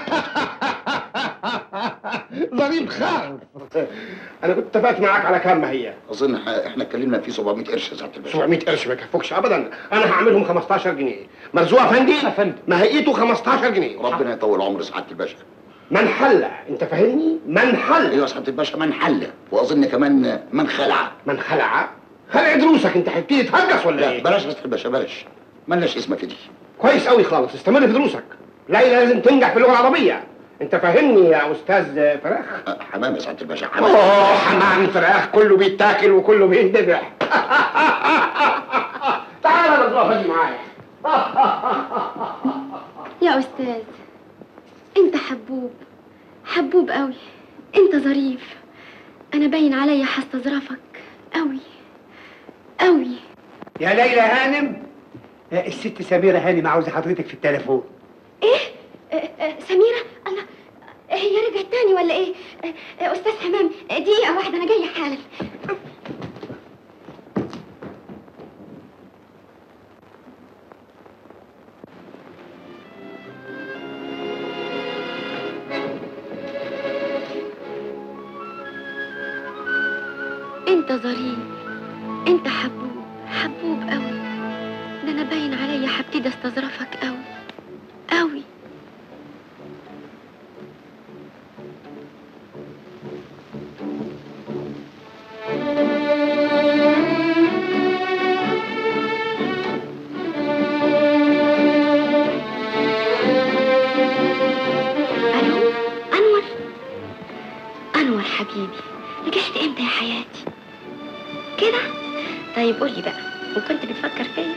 ظريف خالص انا كنت اتفقت معاك على كام ما هي اظن ح- احنا اتكلمنا في 700 قرش يا سعاده الباشا 700 قرش ما يكفوكش ابدا انا هعملهم 15 جنيه مرزوق افندي افندي ماهيته 15 جنيه ربنا يطول عمر سعاده الباشا من حل انت فاهمني من حل ايوه سعاده الباشا من حل واظن كمان من خلع من خلع خلع دروسك انت هتبتدي تهجس ولا لا ايه بلاش يا سعاده الباشا بلاش مالناش اسمك دي كويس قوي خالص استمر في دروسك ليلى لازم تنجح في اللغه العربيه انت فاهمني يا استاذ فراخ آه، حمام يا سعاده الباشا حمام اوه حمام فراخ كله بيتاكل وكله بيندبح تعال يا مرزوق افندي معايا يا استاذ انت حبوب حبوب قوي انت ظريف انا باين عليا هستظرفك قوي قوي يا ليلى هانم آه، الست سميرة هانم عاوزة حضرتك في التليفون ايه آه، آه، سميرة الله هي رجعت تاني ولا ايه آه، آه، استاذ حمام آه، دقيقة واحدة انا جاية حالا انت ظريف انت حبوب حبوب قوي ده انا باين عليا هبتدي استظرفك قوي قوي الو انور انور حبيبي رجعت امتى يا حياتي كده طيب قولي بقى وكنت بتفكر فيا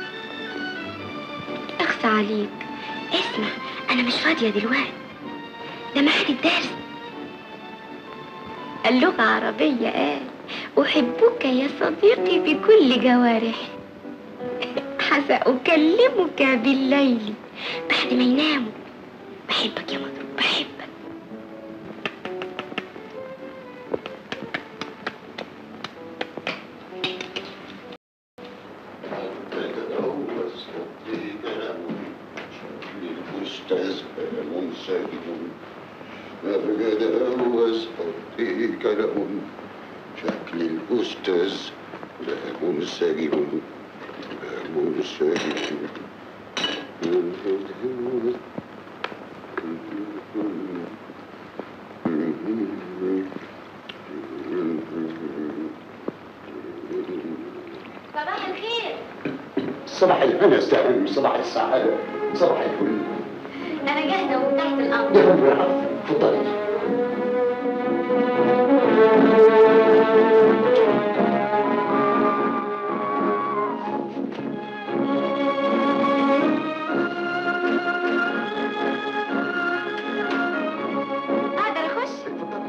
اخصى عليك اسمع انا مش فاضيه دلوقتي ده ميعاد الدرس اللغة عربية قال أحبك يا صديقي بكل جوارحي حسأكلمك بالليل بعد ما يناموا بحبك يا مضروب بحبك الأستاذ منسجم أتجاوز حبي كلام شكل الأستاذ منسجم منسجم صباح الخير صباح الهنا يا استاذ صباح السعادة صباح الفل أنا جاهزة وتحت الأمر يا رب العفو اتفضلي أقدر أخش؟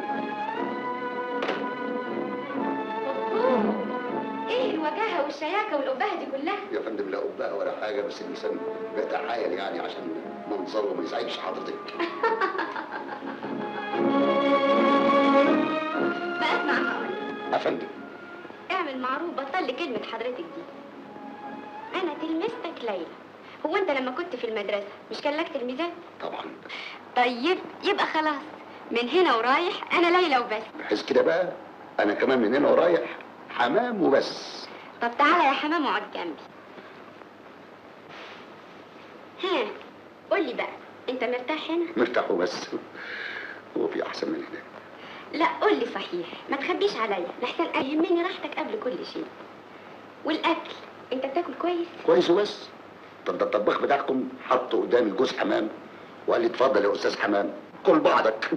أوه. إيه الوجاهة والشياكة والأبهة دي كلها؟ يا فندم لا أبقى ولا حاجة بس الإنسان بيتعايل يعني عشان منظره ما يزعجش حضرتك بقى اسمع ما أقول يا فندم اعمل معروف بطل لي كلمة حضرتك دي أنا تلمستك ليلى هو انت لما كنت في المدرسه مش كان لك تلميذات طبعا طيب يبقى خلاص من هنا ورايح انا ليلى وبس بحيث كده بقى انا كمان من هنا ورايح حمام وبس طب تعالى يا حمام اقعد جنبي ها قولي بقى انت مرتاح هنا مرتاح وبس هو في احسن من هناك لا قولي صحيح ما تخبيش عليا لحسن يهمني راحتك قبل كل شيء والاكل انت بتاكل كويس كويس وبس طب ده الطباخ بتاعكم حط قدامي جوز حمام وقال لي اتفضل يا استاذ حمام كل بعضك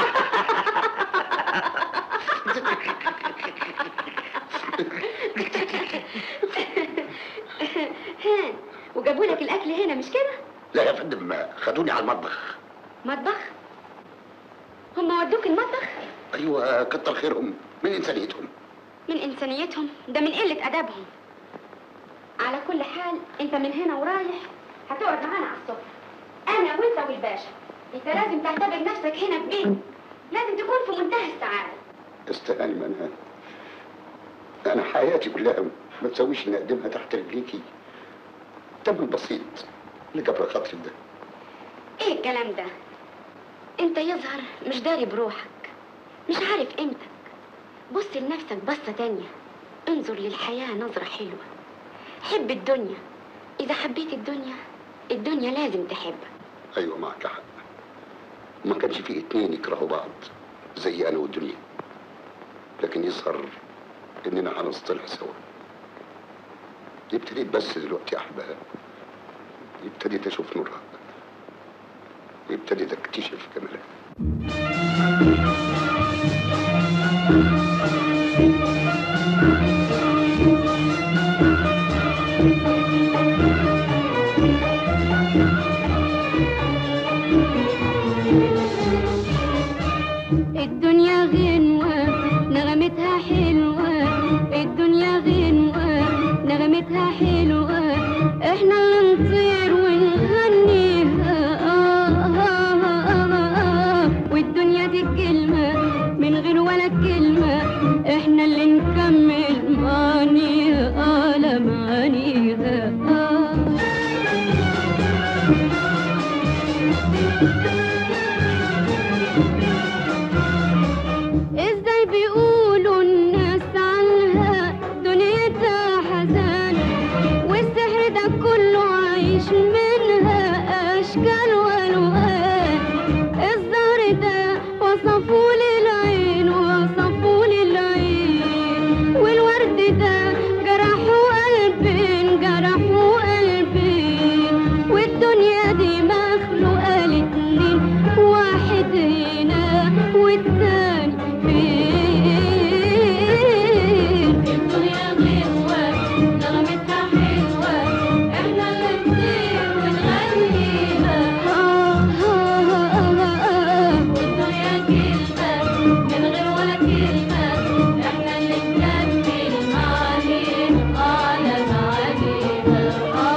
ها وجابوا لك الاكل هنا مش كده لا يا فندم خدوني على المطبخ مطبخ هم ودوك المطبخ ايوه كتر خيرهم من انسانيتهم من انسانيتهم ده من قله ادبهم على كل حال انت من هنا ورايح هتقعد معانا على الصبح انا وانت والباشا انت لازم تعتبر نفسك هنا في بيتك لازم تكون في منتهى السعاده استهاني منها انا حياتي كلها ما تسويش اني اقدمها تحت رجليكي تمن بسيط لجبر خاطري ده ايه الكلام ده انت يظهر مش داري بروحك مش عارف قيمتك بص لنفسك بصة تانية انظر للحياة نظرة حلوة حب الدنيا اذا حبيت الدنيا الدنيا لازم تحبك ايوه معك حق ما كانش في اتنين يكرهوا بعض زي انا والدنيا لكن يظهر اننا هنصطلح سوا ابتديت بس دلوقتي احبها ابتديت اشوف نورها ابتديت اكتشف جمالها الدنيا غنوة نغمتها حلوة الدنيا غنوة نغمتها حلوة احنا اللي نطير ونغنيها آه آه آه آه والدنيا دي كلمة من غير ولا كلمة احنا اللي نكمل معانيها آه لا معانيها آه ازاي بيقولوا الناس عنها دنيتها حزان والسحر ده كله عايش منها اشكال والوان الزهر ده وصفوا للعين وصفوا للعين والورد ده جرحوا قلبين جرحوا قلبين والدنيا دي مخلوقة الاتنين واحد هنا والتاني فين الدنيا غنوة نغمتها حلوة احنا اللي نطير ونغنيها والدنيا كلمة من غير ولا كلمة احنا اللي نكمل معانيها على معانيها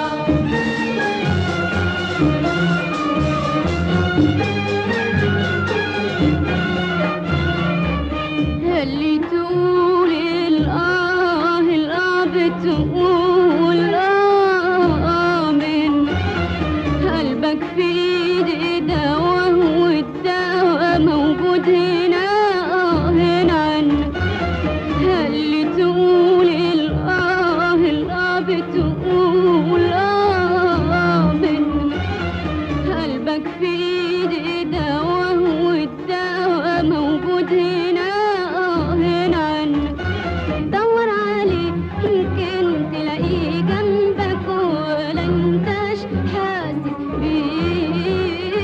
اللي تقول الآه الآه بتقول آه من قلبك في ايدي دواء والدواء موجود هنا آه هنا عنك اللي تقول الآه الآه بتقول آه من قلبك في ايدي دواء والدواء موجود هنا آه هنا عنك دور عليه يمكن تلاقيه جنبك ولا انتش حاسس بيه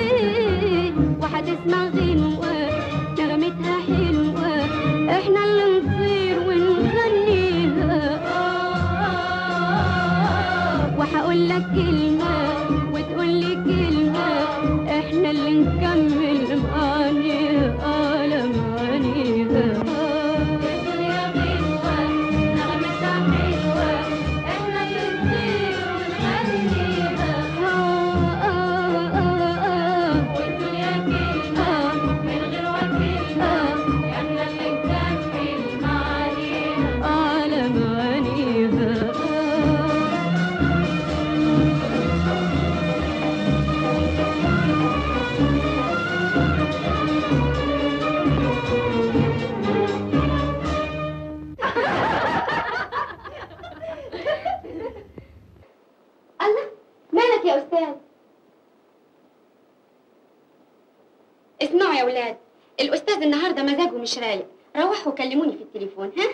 وهتسمع غنوة نغمتها حلوة احنا اللي نطير ونغنيها وهقول لك كلمة وتقول لي كلمة احنا اللي نكمل معانيها على معانيها اسمعوا يا ولاد الاستاذ النهارده مزاجه مش رايق روحوا كلموني في التليفون ها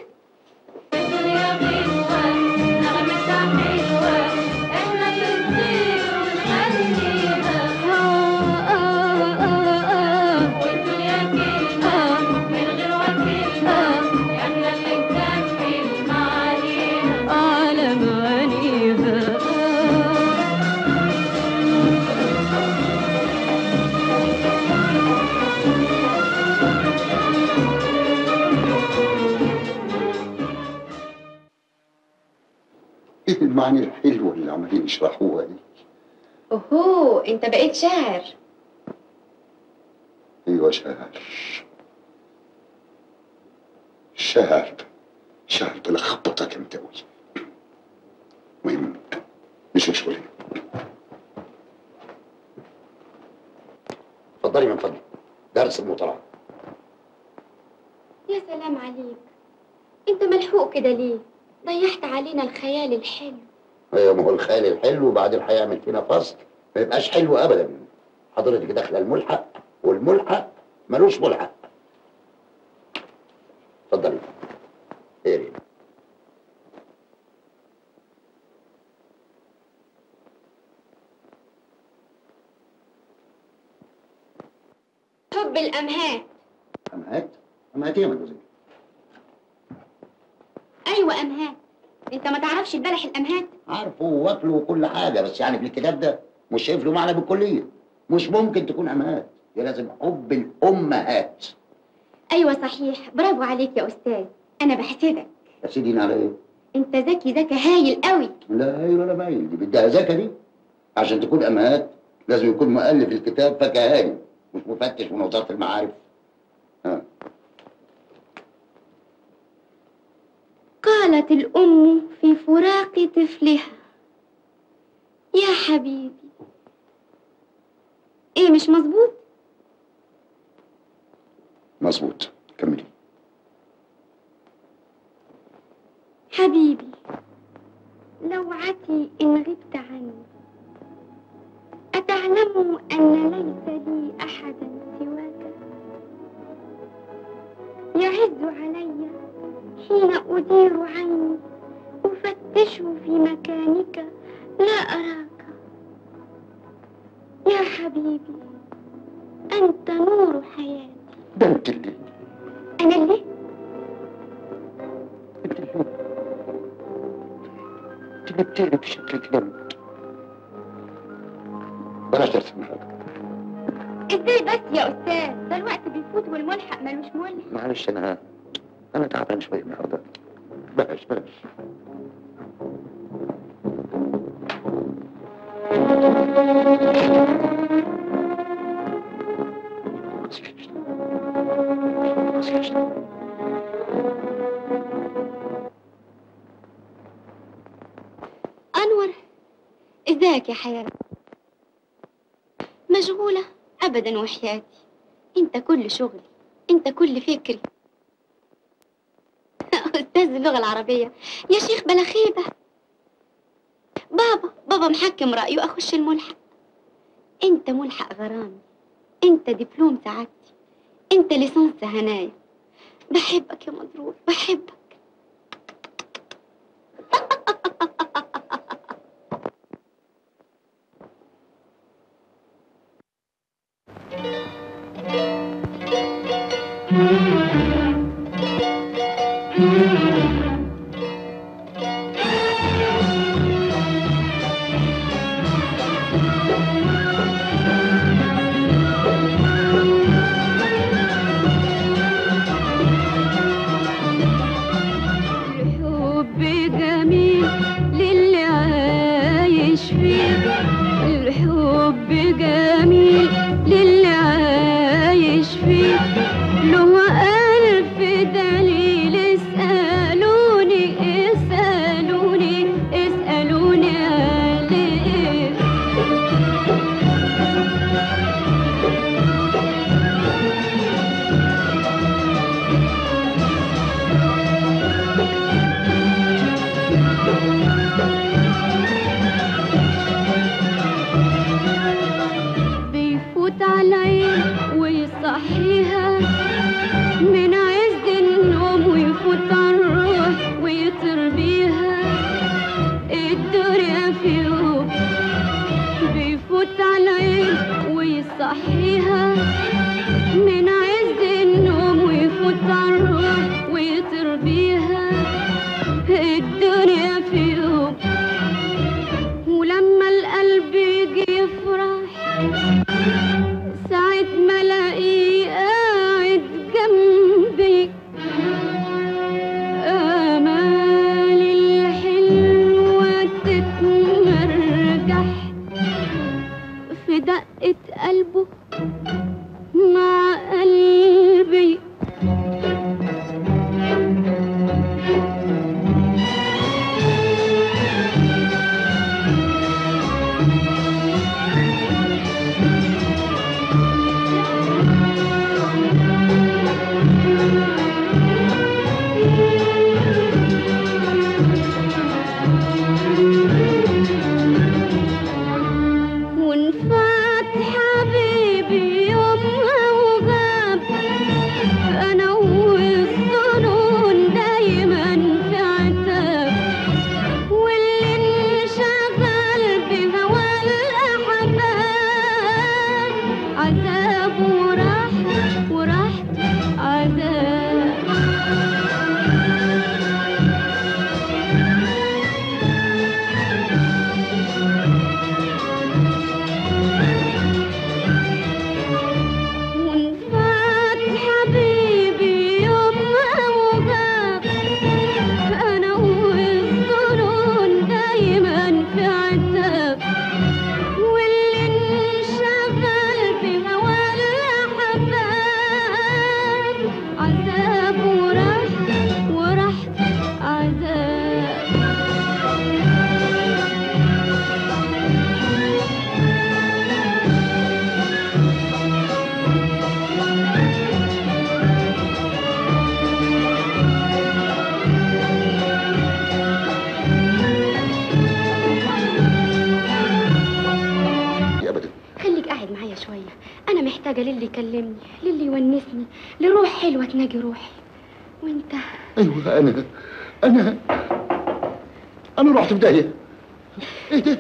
على معانيها ايه المعاني الحلوه اللي عمالين يشرحوها دي اوهو انت بقيت شاعر ايوه شاعر شاعر شاعر بلخبطك انت قوي مهم مش شغلي اتفضلي من فضلك درس المطالعه يا سلام عليك انت ملحوق كده ليه ضيعت علينا الخيال الحلو ايوه ما هو الخيال الحلو وبعدين هيعمل فينا فصل ما يبقاش حلو ابدا حضرتك داخله الملحق والملحق ملوش ملحق اتفضلي اقري حب الامهات امهات امهات ايه يا مدوزيل ايوه امهات انت ما تعرفش البلح الامهات عارفه واكله وكل حاجه بس يعني في الكتاب ده مش شايف له معنى بالكليه مش ممكن تكون امهات هي لازم حب الامهات ايوه صحيح برافو عليك يا استاذ انا بحسدك يا سيدي على ايه؟ انت ذكي ذكي هايل قوي لا هي ولا مايل دي بدها ذكا دي عشان تكون امهات لازم يكون مؤلف الكتاب فكهاني مش مفتش من وزاره المعارف ها قالت الام في فراق طفلها يا حبيبي ايه مش مظبوط مظبوط كملي حبيبي لوعتي إن غبت عني أتعلم أن ليس لي أحدا سواك يعز علي حين أدير عيني أفتش في مكانك لا أراك يا حبيبي أنت نور حياتي ده انت اللي أنا اللي انت اللي تلبتني بشكل جامد بلاش ترسم حاجه ازاي بس يا استاذ ده الوقت بيفوت والملحق ملوش ملحق معلش انا انا تعبان شويه النهارده بلاش بلاش انور ازيك يا حياة مشغولة ابدا وحياتي انت كل شغلي انت كل فكري استاذ اللغة العربية يا شيخ بلا خيبة بابا بابا محكم رأيه اخش الملحق انت ملحق غرامي انت دبلوم سعادتي انت ليسانس هنايا بحبك يا مضرور بحبك الحب جميل للي عايش فيه الحب جميل للي عايش فيه له ألف دليل اسألوني اسألوني اسألوني عليه بيفوت على عالعين ويصحيها من عز النوم ويفوت عالروح ويطير بيها الدنيا في يوم ولما القلب يجي يفرح ساعة ما الاقيه قاعد جنبي آمالي الحلوة تتمرجح في دقة قلبه مع قلبي ونفات حبيبي يوم وغاب انا والظنون دايما في عتاب واللي انشغل بهوى الاحباب عذاب وراح وراحت عذاب ونفات حبيبي يوم وغاب انا والظنون دايما في عتاب واللي انشغل بهوى الاحباب عذاب وراح وراحت عذاب يا ابدا خليك قاعد معايا شوية أنا محتاجة للي يكلمني للي يونسني لروح حلوة تناجي روحي وانت ايوه انا انا انا رحت في داهيه ايه ده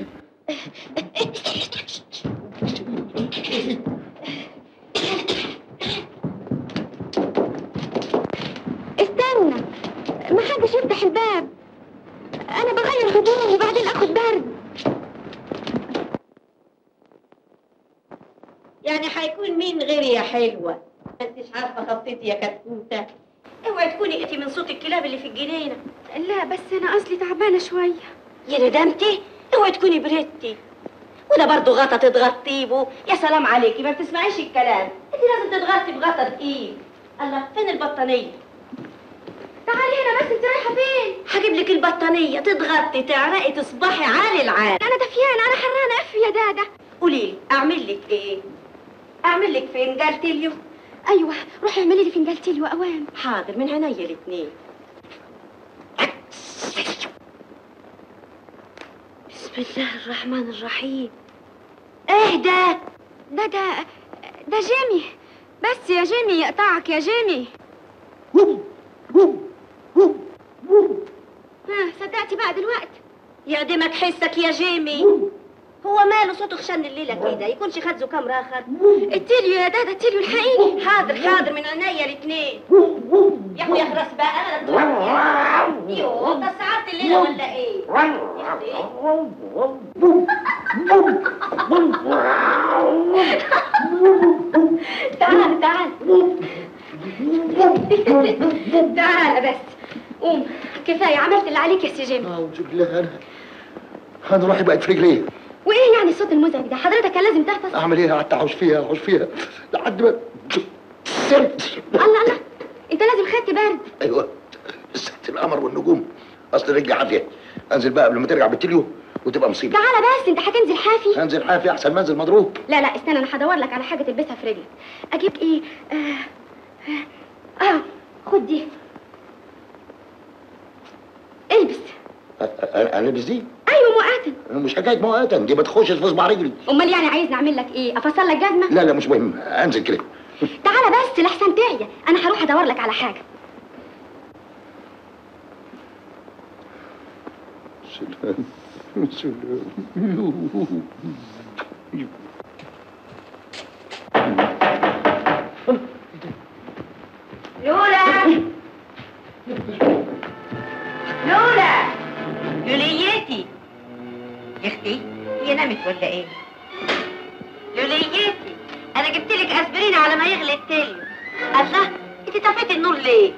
استنى ما حدش يفتح الباب أنا بغير هدومي وبعدين آخد برد يعني هيكون مين غيري يا حلوة ما انتش عارفة خطتي يا كتكوتة اوعي تكوني انتي من صوت الكلاب اللي في الجنينة لا بس أنا أصلي تعبانة شوية يا ندمتي اوعي تكوني بردتي وده برضه غطا تتغطيه بو. يا سلام عليكي ما بتسمعيش الكلام انت لازم تتغطي بغطا تقيل الله فين البطانية تعالي هنا بس انت رايحة فين؟ هجيب لك البطانية تتغطي تعرقي تصبحي عالي العال أنا دفيانة أنا حرانة اف يا دادا قولي لي اعمل لك ايه اعمل لك فنجان تليو أيوة روحي اعملي لي فنجان تلو أوام حاضر من عينيا الاتنين بسم الله الرحمن الرحيم ايه ده ده ده ده جيمي بس يا جيمي يقطعك يا جيمي ها صدقتي بقى دلوقتي يعدمك حسك يا جيمي هو ماله صوته خشن الليله كده يكونش خد زكام راخر التليو يا دادا التليو الحقيني حاضر حاضر من عينيا الاتنين يا اخويا اخرس بقى انا اللي بتغني. يوه ده ساعات الليله ولا ايه يا أختي. تعال تعال تعال بس قوم كفايه عملت اللي عليك يا سي جيمي اعوذ بالله انا انا روحي بقت في رجلي وايه يعني الصوت المزعج ده حضرتك كان لازم تحفظ اعمل ايه قعدت احوش فيها احوش فيها لحد ما سرت الله الله انت لازم خدت برد ايوه ساعة القمر والنجوم اصل رجلي عافيه انزل بقى قبل ما ترجع بالتليو وتبقى مصيبه تعالى بس انت هتنزل حافي انزل حافي احسن ما انزل مضروب لا لا استنى انا هدور لك على حاجه تلبسها في رجلك اجيب ايه اه, آه. آه. خد دي البس انا البس دي ايوه مؤقتا مش حكايه مؤقتا دي ما تخشش في صباع رجلي امال يعني عايزني اعمل لك ايه افصل لك جزمه لا لا مش مهم انزل كده تعالى بس لحسن تعيا انا هروح ادور لك على حاجه سلام سلام اختي هي نامت ولا ايه لوليتي انا جبت لك اسبرين على ما يغلي التليو الله انت طفيتي النور ليه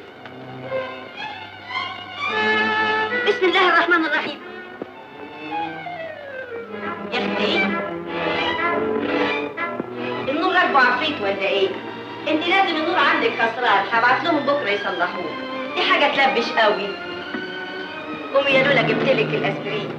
بسم الله الرحمن الرحيم يا اختي النور راكبه عفريت ولا ايه انت لازم النور عندك خسران هبعت لهم بكره يصلحوه دي حاجه تلبش قوي قومي يا لولا جبت لك الاسبرين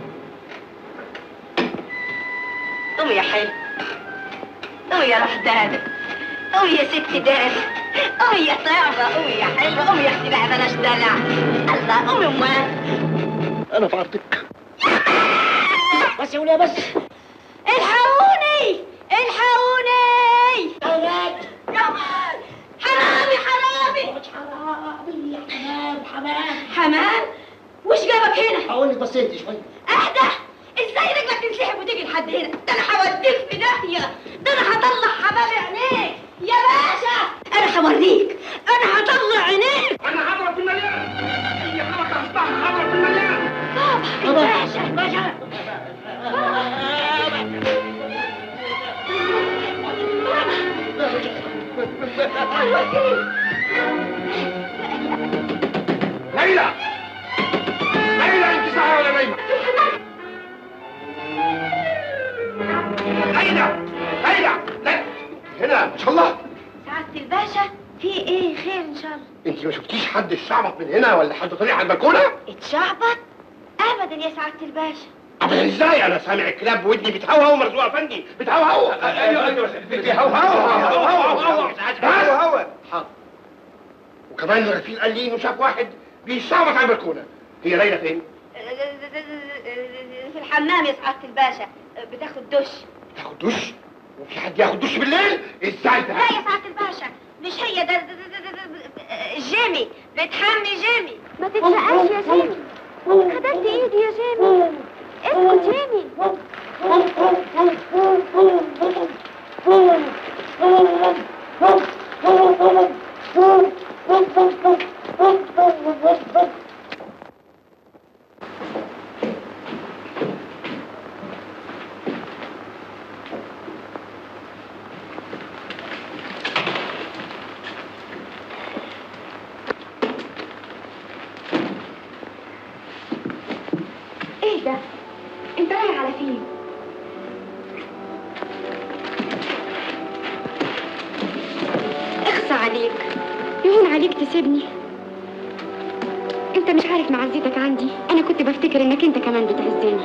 قومي يا حلو قومي يا روح دادة قومي يا ست دادة قومي يا طيبة قومي يا حلوة قومي يا اختي بقى بلاش دلع الله قومي امال انا في عرضك بس يا وليه بس الحقوني الحقوني كمان حرامي حرامي حرامي يا حمام حمام حمام وش جابك هنا هقول لك بس انت شويه اهدى ازاي رجلك تنسحب وتيجي لحد هنا ده انا هوديك في داهيه ده انا هطلع حباب عينيك يا باشا انا هوريك انا هطلع عينيك انا هضرب في المليان اي حركه اصبعها هضرب في المليان بابا الباشا باشا الوكيل ليلى ليلى انت صاحيه ولا نايمه ليلى ليلى ليلى هنا ما شاء الله سعادة الباشا في ايه خير ان شاء الله انت ما شفتيش حد اتشعبط من هنا ولا حد طلع على البلكونه اتشعبط ابدا يا سعادة الباشا ابدا ازاي انا سامع الكلاب ودني بتهوهو مرزوق افندي بتهوهو ايوه ايوه بتهوهو بتهوهو حاضر وكمان الغسيل قال لي انه شاف واحد بيشعبط على البلكونه هي ليلى فين؟ في الحمام يا سعادة الباشا بتاخد دش تاخد دش وفي حد ياخد دش بالليل ازاي ده؟ لا يا سعادة الباشا مش هي ده, ده, ده, ده, ده, ده جيمي بتحمي جيمي ما تتشقاش يا جيمي خدت ايدي يا جيمي اسكت جيمي ايه ده انت رايح على فين اخصى عليك يهون عليك تسيبني انت مش عارف معزتك عندي انا كنت بفتكر انك انت كمان بتعزني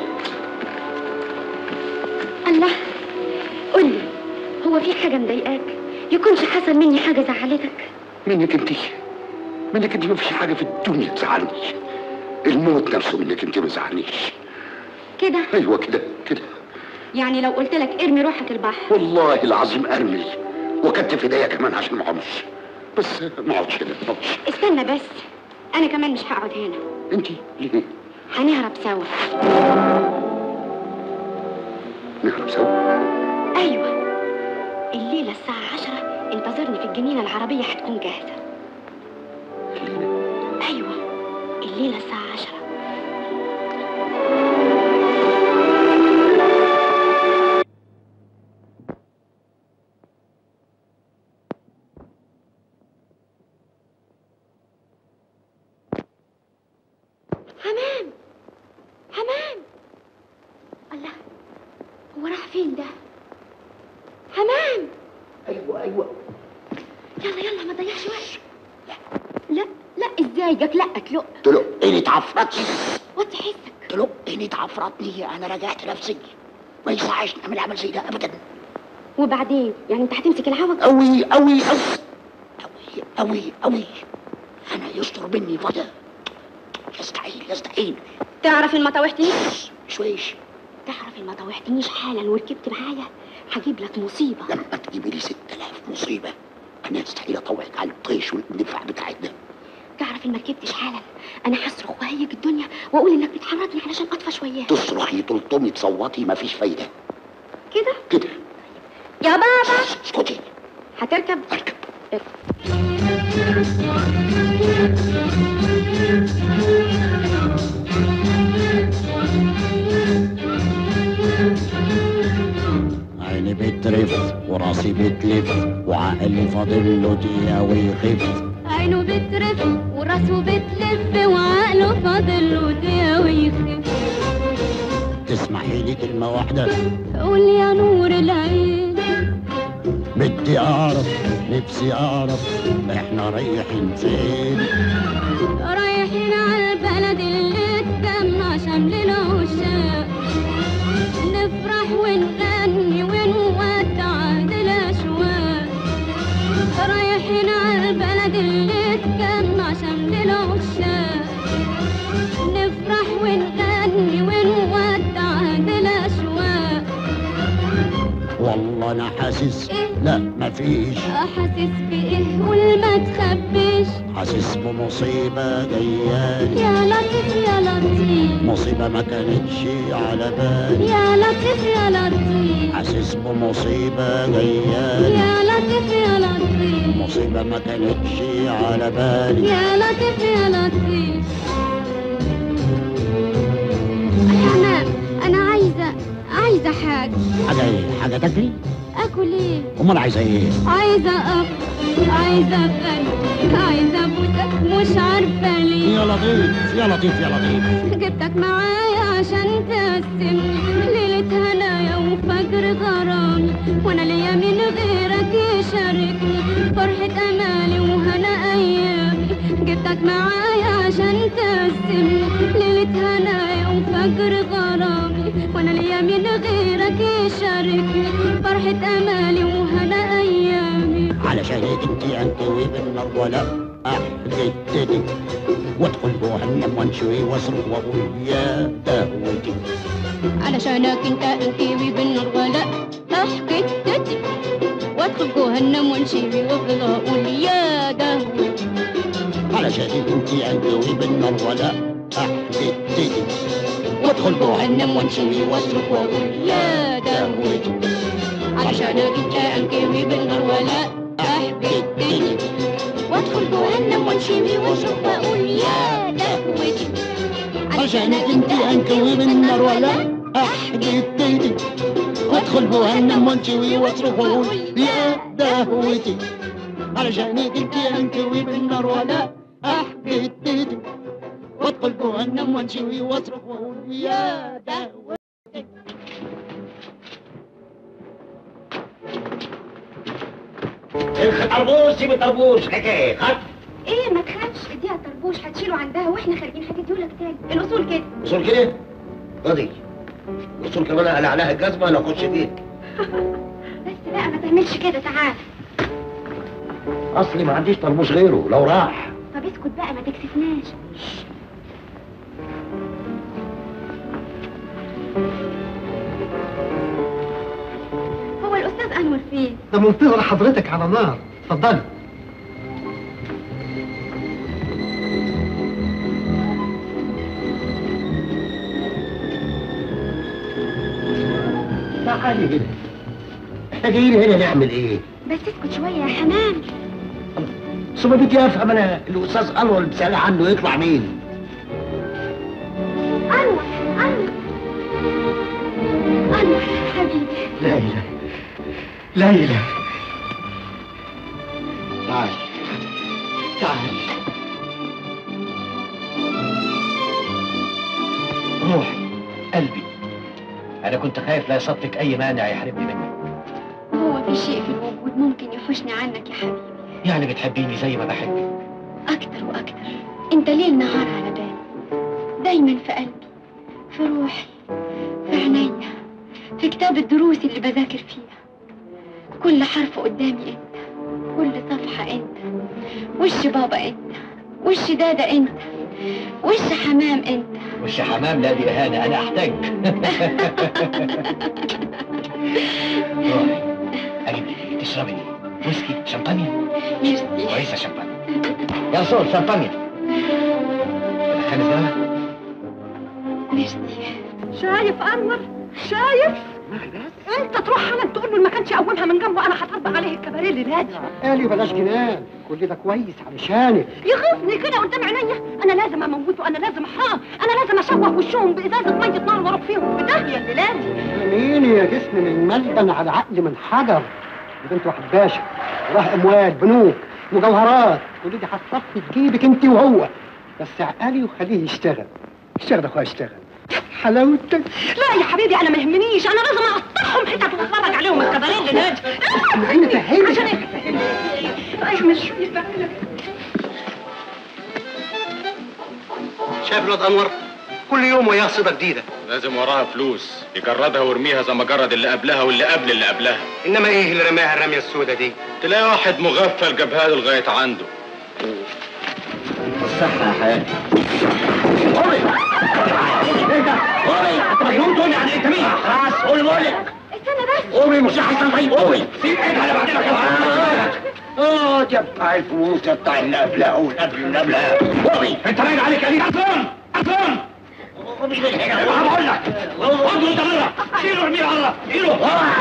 الله قولي هو في حاجة مضايقاك يكونش حصل مني حاجة زعلتك منك انت منك انت ما فيش حاجه في الدنيا تزعلني الموت نفسه منك انت ما زعلنيش كده ايوه كده كده يعني لو قلت لك ارمي روحك البحر والله العظيم ارمي وكتف ايديا كمان عشان ما اقعدش بس ما اقعدش هنا ما اقعدش استنى بس انا كمان مش هقعد هنا انت ليه هنهرب سوا نهرب سوا ايوه الليله الساعه عشرة انتظرني في الجنينه العربيه هتكون جاهزه ايوه الليله الساعه عشرة حمام حمام الله هو راح فين ده حمام ايوه ايوه يلا يلا ما تضيعش وقت لا لا ازاي جاك لا تلق تلقني اتعفرت وطي حسك تلقني اتعفرتني انا رجعت نفسي ما يصحش نعمل عمل زي ده ابدا وبعدين يعني انت هتمسك العوج قوي قوي قوي قوي قوي قوي انا يستر مني فضل يستحيل يستحيل تعرف ان ما طوحتنيش شويش تعرف ان ما طوحتنيش حالا وركبت معايا هجيب لك مصيبه لما تجيبي لي 6000 مصيبه انا يستحيل اطوعك على الطيش والدفاع بتاعتنا تعرف ان ما ركبتش حالا انا هصرخ وهيج الدنيا واقول انك بتحرضني علشان اطفى شويه تصرخي تلطمي تصوتي مفيش فايده كده كده يا بابا اسكتي هتركب اركب بترف وراسي بتلف وعقلي فاضل له دقيقة ويخف عينه بترف وراسه بتلف وعقله فاضل له دقيقة ويخف تسمحي لي كلمة واحدة قول يا نور العين بدي أعرف نفسي أعرف إحنا رايحين فين رايحين على البلد اللي اتجمع شمل العشاق نفرح ونغني ونودع عهد الأشواق رايحين على البلد اللي اتجمع شمل العشاق نفرح ونغني ونودع عهد الأشواق والله أنا حاسس إيه؟ لا مفيش أحاسس بإيه قول ما تخبيش حاسس بمصيبة جايالي يا لطيف يا لطيف مصيبة ما كانتش على بالي يا لطيف يا لطيف حاسس بمصيبة جايالي يا لطيف يا لطيف مصيبة ما كانتش على بالي يا لطيف يا لطيف يا حمام انا عايزه عايزه حاجه حاجة إيه حاجة تاكلي اكل ايه أمال عايزة إيه عايزه اكل عايزه اغني عايزه ابوسك مش عارفه ليه يا لطيف يا لطيف يا لطيف جبتك معايا عشان تقسم ليلة هنايا وفجر غرامي وانا ليا من غيرك يشاركني فرحة امالي وهنا ايامي جبتك معايا عشان تقسم ليلة هنايا وفجر غرامي وانا ليا من غيرك يشاركني فرحة امالي وهنا ايامي علشانك انت انكوي بالنار ولا احددتك وادخل جهنم وانشوي واصرخ واقول يا قهوتي علشانك انت انكيوي بالنار ولا احكي تتي وادخل جهنم وانشيبي وافضل اقول يا دهوتي علشانك انت انكوي بالنار ولا احددتك وادخل جهنم وانشوي واصرخ واقول يا دهوتي علشانك انت انكيوي بالنار ولا احكي تتي وادخل جهنم وانشيبي واشرب واقول يا دهوتي علشانك انت انكوي بالنار ولا احددتك وادخل جهنم وانشوي واصرخ واقول يا دهوتي علشانك انت انكوي بالنار ولا احددتك وادخل جهنم وانشوي واصرخ واقول يا دهوتي الطربوش سيب الطربوش حكايه خط ايه ما تخافش اديها طربوش هتشيله عندها واحنا خارجين هتديهولك تاني الاصول كده وصول كده قضي وصول كمان قلعناها الجزمه انا اخش فيها بس بقى ما تعملش كده تعال اصلي ما عنديش طربوش غيره لو راح طب اسكت بقى ما تكسفناش هو الاستاذ انور فين ده منتظر حضرتك على النار اتفضلي تعالي هنا احنا جايين هنا نعمل ايه؟ بس اسكت شويه يا حمام ثم بدي افهم انا الاستاذ انور اللي بسال عنه يطلع مين؟ انور انور انور حبيبي لا اله لا اله تعال تعال روحي قلبي انا كنت خايف لا يصادفك اي مانع يحرمني منك هو في شيء في الوجود ممكن يحوشني عنك يا حبيبي يعني بتحبيني زي ما بحبك اكتر واكتر انت ليل نهار على بالي دايما في قلبي في روحي في عينيا في كتاب الدروس اللي بذاكر فيها كل حرف قدامي انت كل صفحة انت وش بابا انت وش دادا انت وش حمام انت وش حمام لا دي اهانه انا احتاج روحي اجيب لك ايه تشربي ايه؟ ويسكي شمبانيا ميرسي كويسه شمبانيا يا صوت شمبانيا خمس دقايق ميرسي شايف انور شايف انت تروح حالا تقول له إن ما كانش يقومها من جنبه انا هطبق عليه الكباريه اللي نادي قالي بلاش جنان كل ده كويس علشانك يغيظني كده قدام عينيا انا لازم اموته انا لازم احرقه انا لازم اشوه وشهم بازازه ميه نار واروح فيهم في داهيه اللي لازم مين يا جسم من ملبن على عقل من حجر يا بنت واحد باشا وراه اموال بنوك مجوهرات كل دي هتصفي تجيبك انت وهو بس عقلي وخليه يشتغل اشتغل يا اخويا اشتغل حلاوتك لا يا حبيبي انا ما يهمنيش انا لازم اقطعهم حتت واتفرج عليهم الكباريه اللي نادي عيني فهمك. عشان ايه ايوه مش يفهمك شايف الواد انور كل يوم وياه صيده جديده لازم وراها فلوس يجردها ويرميها زي ما جرد اللي قبلها واللي قبل اللي قبلها انما ايه اللي رماها الرميه السوداء دي تلاقي واحد مغفل جابها له لغايه عنده الصحه يا حياتي ايه ده؟ قومي انت مجنون تقول يعني انت مين؟ خلاص قومي بقول لك استنى بس قومي مش هيحصل طيب قومي سيب ايدها على بعدين اه يا بتاع الفلوس يا بتاع اللي قبلها واللي قبل اللي قبلها قومي انت باين عليك يا دي عطلان عطلان مش بالحاجة بقول لك خدوا انت بره شيلوا ارميه بره شيلوا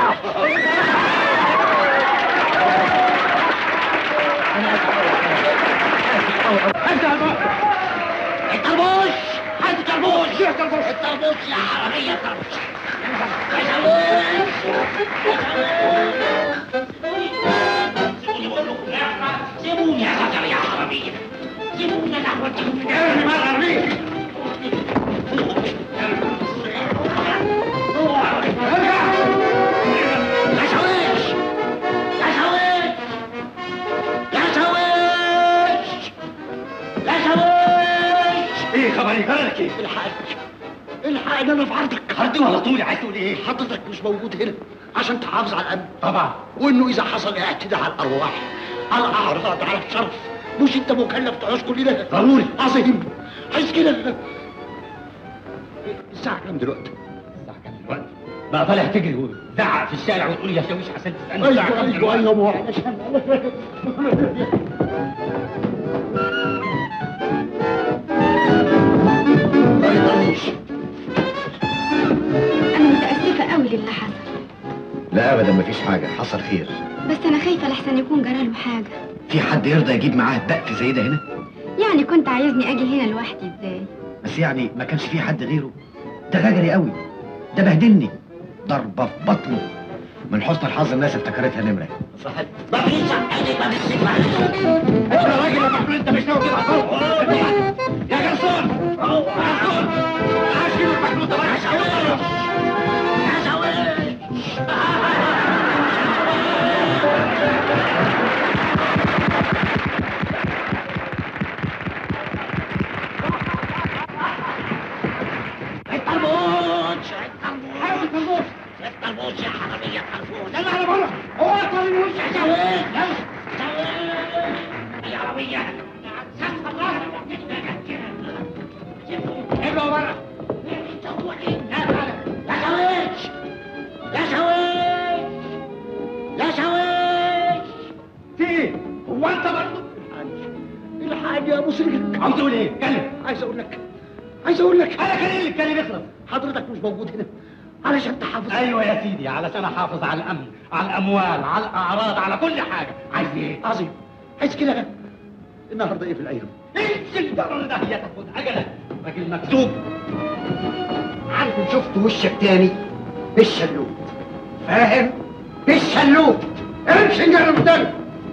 انت الطربوش هات الطربوش الطربوش يا عربية الطربوش سيبوني يا خطر يا عربية سيبوني انا اخوتكم في جاري مرة ارميك يا شويش يا شويش يا شويش يا شويش ايه خبري جرالك ايه الحاج الحاج انا في عرضك عرضي على طول عايز تقول ايه حضرتك مش موجود هنا عشان تحافظ على الامن طبعا وانه اذا حصل اعتداء على الارواح على الاعراض على الشرف مش انت مكلف تعوز كل ده ضروري عظيم عايز كده الساعه كام دلوقتي بقى طالع تجري وتزعق في الشارع وتقول يا شاويش عشان تسالني ايوه الساعة كام ايوه دلوقتي. ايوه ما هو علشان انا متاسفه قوي للي حصل لا ابدا مفيش حاجه حصل خير بس انا خايفه لحسن يكون جراله حاجه في حد يرضى يجيب معاه بقت زي ده هنا يعني كنت عايزني اجي هنا لوحدي ازاي بس يعني ما كانش في حد غيره ده غجري قوي ده بهدلني ضربه في بطنه من حسن الحظ الناس افتكرتها نمره صحيح ما فيش عقلك ما فيش انت راجل يا محمود انت مش ناوي كده على يا جرسون يا جرسون عاشر المحمود ده يا شاويش يا شاويش الطربوش الطربوش الطربوش يا حرامية الطربوش يلا على بره هو الطربوش يا شاويش يلا شاويش يا عربية ابلعوا بره يا شاويش يا شاويش يا شاويش في ايه؟ هو انت برضه؟ الحاج يا ابو سرير عاوز تقول ايه؟ اتكلم عايز اقول لك عايز اقول لك انا كان اللي اتكلم اخلص حضرتك مش موجود هنا علشان تحافظ ايوه يا سيدي علشان احافظ على الامن على الاموال على الاعراض على كل حاجه عايز ايه عظيم عايز كده النهارده ايه في الايام؟ انزل بره ده هي تاخد اجلك راجل مكتوب عارف إن شفت وشك تاني بالشلوت فاهم؟ بالشلوت امشي نجرب تاني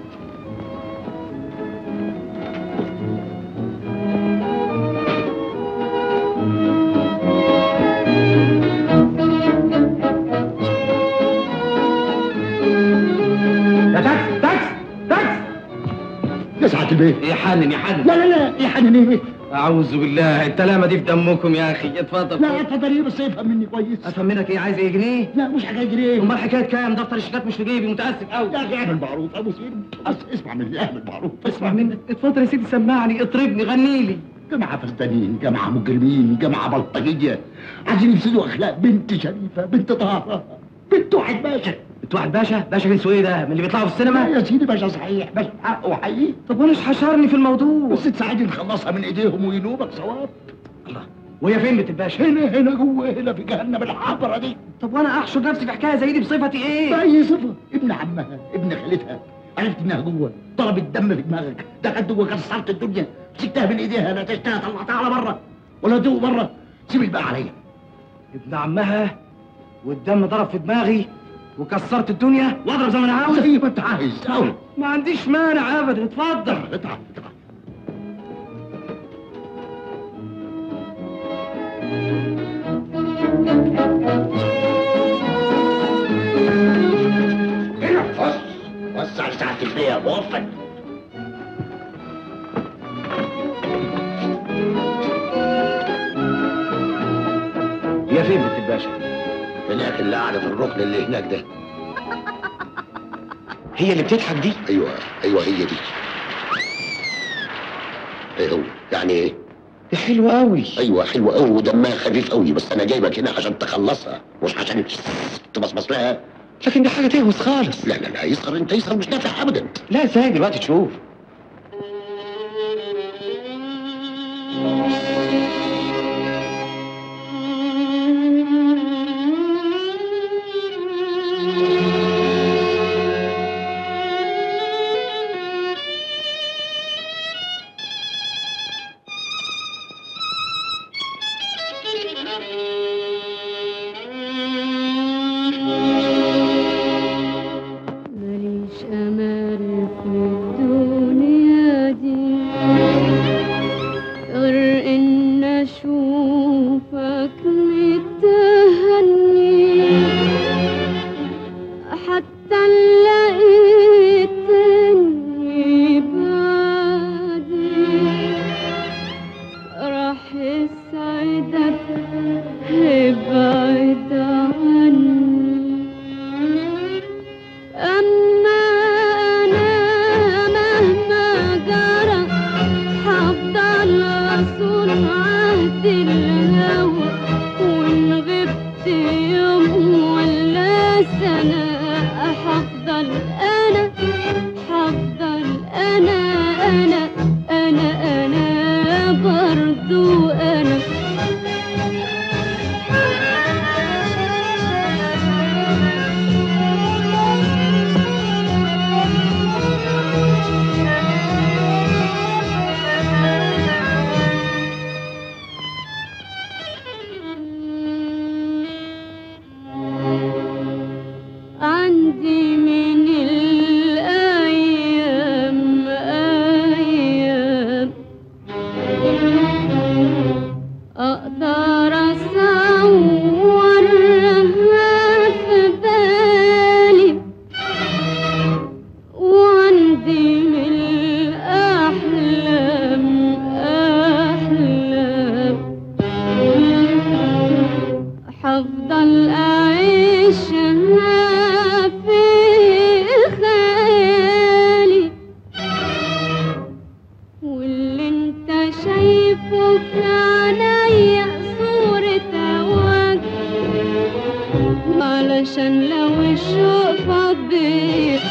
يا تاكس تاكس تاكس يا سعادة البيت يحنن يحنن لا لا لا يا حنين ايه؟ اعوذ بالله التلامه دي في دمكم يا اخي اتفضل لا اتفضل ايه بس افهم مني كويس افهم منك ايه عايز ايه جنيه لا مش حكايه جنيه امال حكايه كام دفتر الشيكات مش في جيبي متاسف قوي يا اخي اعمل معروف ابو سيد أس- اسمع مني اعمل معروف اسمع منك اتفضل يا سيدي سمعني اطربني غني لي جماعة فسدانين جماعة مجرمين جماعة بلطجية عايزين يفسدوا أخلاق بنت شريفة بنت طهارة بنت واحد باشا بنت واحد باشا باشا جنسه ايه ده من اللي بيطلعوا في السينما لا يا سيدي باشا صحيح باشا حقه حقيقي طب وانا ايش حشرني في الموضوع بس تساعدني نخلصها من ايديهم وينوبك صواب الله وهي فين بنت الباشا؟ هنا هنا جوه هنا في جهنم الحمرا دي طب وانا احشر نفسي في حكايه زي دي بصفتي ايه؟ بأي صفة ابن عمها ابن خالتها عرفت انها جوه ضرب الدم في دماغك دخلت جوه كسرت الدنيا مسكتها من ايديها لا تشتها طلعتها على بره ولا تدوق بره سيب الباقي عليا ابن عمها والدم ضرب في دماغي وكسرت الدنيا واضرب زي ما انا عاوز زي ما انت عايز قوي ما عنديش مانع ابدا اتفضل اطلع اطلع هنا فص وسع ساعة البيع موفق هي فين بنت الباشا؟ هناك اللي قاعدة في الركن اللي هناك ده هي اللي بتضحك دي ايوه ايوه هي دي ايه هو يعني ايه دي حلوة قوي ايوه حلوه قوي ودمها خفيف قوي بس انا جايبك هنا عشان تخلصها مش عشان تبصبص لها لكن دي حاجة تهوس خالص لا لا لا يسهر انت يسهر مش نافع ابدا لا ازاي دلوقتي تشوف ماليش أمل في الدنيا دي غير إن أشوفك متهني حتى لقيتني بعدي راح يسعدك ابعد عني أما أنا مهما جرى هفضل أصون عهد الهوى وإن غبت يوم ولا سنة هفضل أنا هفضل أنا أنا أنا أنا برضو أنا عندي من الأيام أيام أقدر أصورها في بالي وعندي من الأحلام أحلام حفضل أعيشها في خيالي واللي انت شايفه في عينيا صورة وجه علشان لو الشوق فضيت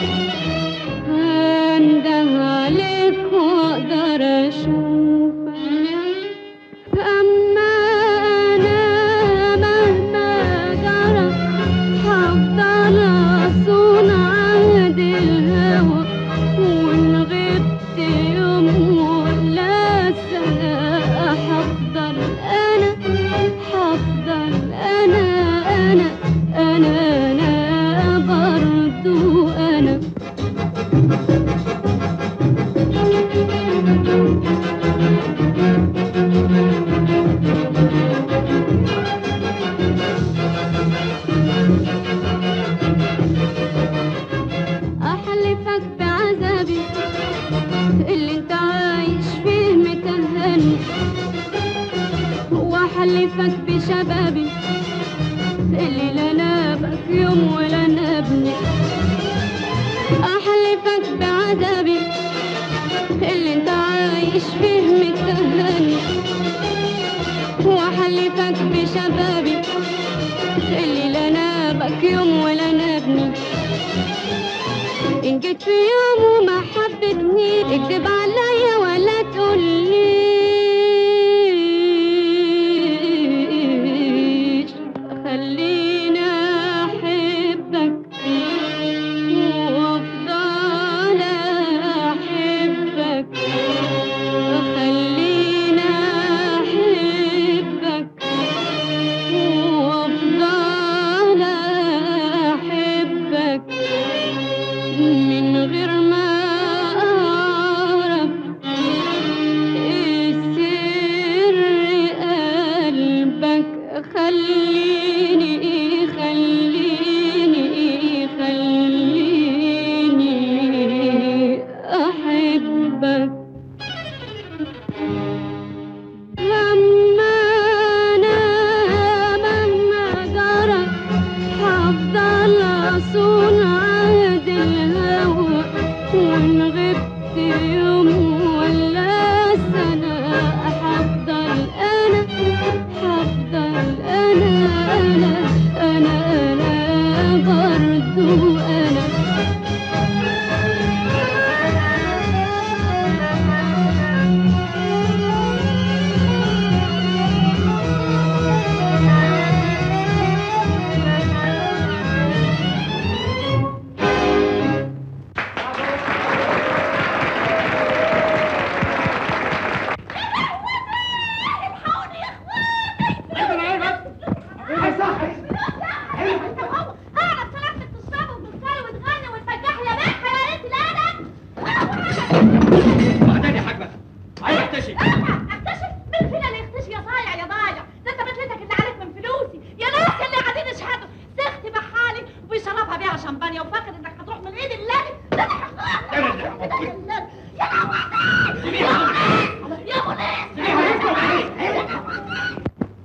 هنده عليك واقدر اشوفك أما أنا مهما جرى هفضل أصون عهد الهوى وإن غبت يوم ولا سنة هفضل أنا هفضل أنا أنا أنا أنا برضو أنا أحلفك بعذابي اللي انت عايش فيه متهني وأحلفك بشبابي اللي لا نابك يوم ولا نابني أحلفك بعذابي اللي انت عايش فيه متهني وأحلفك بشبابي اللي لا نابك يوم ولا نابني إن جيت في يوم وما حبتني اكتب عليا ولا تقولي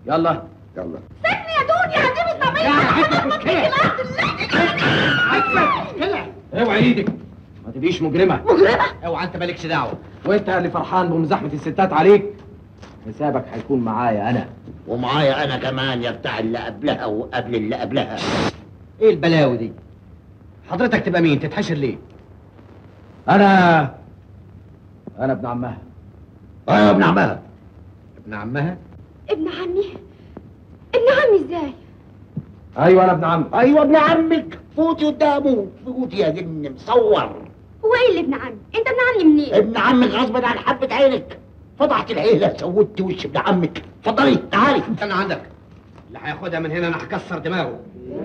يلا يلا سيبني يا دنيا دي مش طبيعي اوعى ايدك ما تبقيش مجرمه مجرمة؟ اوعى انت مالكش دعوه وانت اللي فرحان بمزاحمه الستات عليك حسابك هيكون معايا انا ومعايا انا كمان يا بتاع اللي قبلها وقبل اللي قبلها ايه البلاوي دي حضرتك تبقى مين تتحشر ليه انا انا ابن عمها ايوه ابن عمها ابن عمها ابن عمي ابن عمي ازاي ايوه انا ابن عمي ايوه ابن عمك فوتي قدامه فوتي يا جن مصور هو ايه اللي ابن عمي انت ابن عمي منين ابن عمك غصبا عن حبة عينك فضحت العيلة سودت وش ابن عمك اتفضلي تعالي استنى عندك اللي هياخدها من هنا انا هكسر دماغه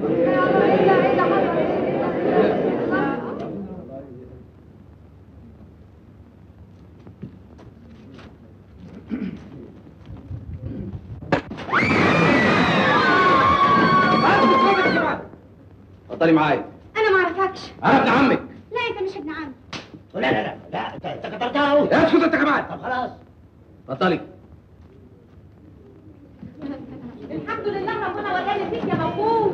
اتفضلي معايا انا ما اعرفكش انا ابن عمك لا انت مش ابن عمي لا لا لا لا انت انت كترتها قوي اسكت انت كمان طب خلاص اتفضلي الحمد لله ربنا وراني فيك يا موجود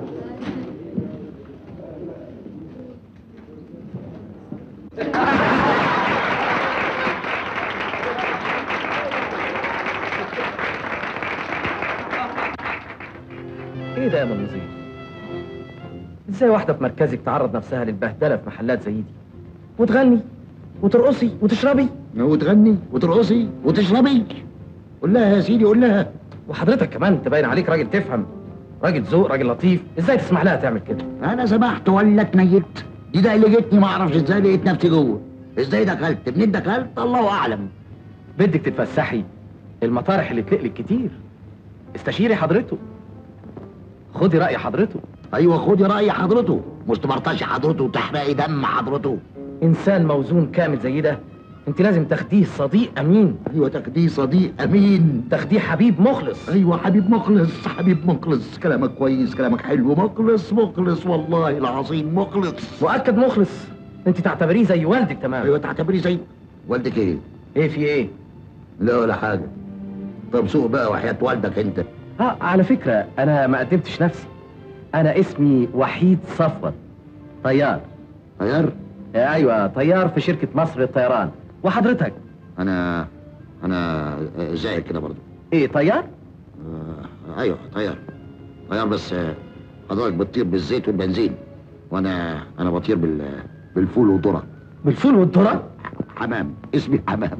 ايه ده يا ام النظير ازاي واحده في مركزك تعرض نفسها للبهدله في محلات زي دي وتغني وترقصي وتشربي وتغني وترقصي وتشربي قول لها يا سيدي قول لها وحضرتك كمان تبين عليك راجل تفهم راجل ذوق راجل لطيف ازاي تسمح لها تعمل كده انا سمحت ولا اتنيت دي ده اللي جتني ما اعرفش ازاي لقيت نفسي جوه ازاي دخلت منين دخلت الله اعلم بدك تتفسحي المطارح اللي تلقلك كتير استشيري حضرته خدي رأي حضرته ايوه خدي راي حضرته مش تبرطشي حضرته وتحرقي دم حضرته انسان موزون كامل زي ده انت لازم تاخديه صديق امين ايوه تاخديه صديق امين تاخديه حبيب مخلص ايوه حبيب مخلص حبيب مخلص كلامك كويس كلامك حلو مخلص مخلص والله العظيم مخلص مؤكد مخلص انت تعتبريه زي والدك تمام ايوه تعتبريه زي والدك ايه ايه في ايه لا ولا حاجه طب سوق بقى وحياة والدك انت اه على فكرة انا ما قدمتش نفسي انا اسمي وحيد صفوت طيار طيار آه ايوه طيار في شركة مصر للطيران وحضرتك انا انا زي كده برضه ايه طيار آه ايوه طيار طيار بس آه، حضرتك بتطير بالزيت والبنزين وانا انا بطير بال بالفول والذره بالفول والذره حمام اسمي حمام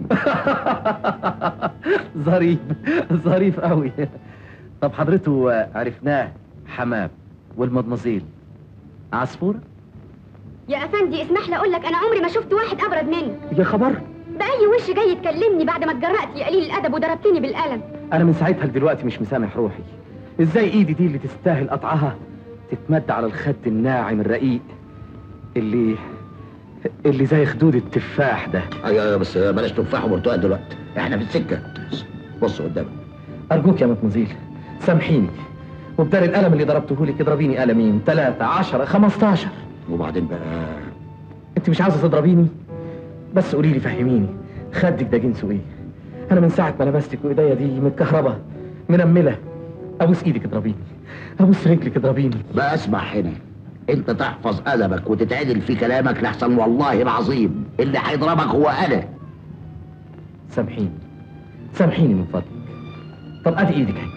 ظريف ظريف قوي طب حضرته آه، عرفناه حمام والمدمزيل عصفورة يا افندي اسمح لي اقول لك انا عمري ما شفت واحد ابرد منك يا خبر باي وش جاي تكلمني بعد ما اتجرأت يا قليل الادب وضربتني بالقلم انا من ساعتها لدلوقتي مش مسامح روحي ازاي ايدي دي اللي تستاهل قطعها تتمد على الخد الناعم الرقيق اللي اللي زي خدود التفاح ده ايوه ايوه بس بلاش تفاح وبرتقال دلوقتي احنا في السكه بص قدامك ارجوك يا مطمزيل سامحيني وبدال القلم اللي ضربته لك اضربيني قلمين ثلاثة عشرة خمستاشر وبعدين بقى انت مش عاوزة تضربيني بس قولي لي فهميني خدك ده جنسه ايه انا من ساعة ما لبستك وايديا دي متكهربة منملة ابوس ايدك اضربيني ابوس رجلك اضربيني بقى اسمع هنا انت تحفظ ادبك وتتعدل في كلامك لحسن والله العظيم اللي هيضربك هو انا سامحيني سامحيني من فضلك طب ادي ايدك اهي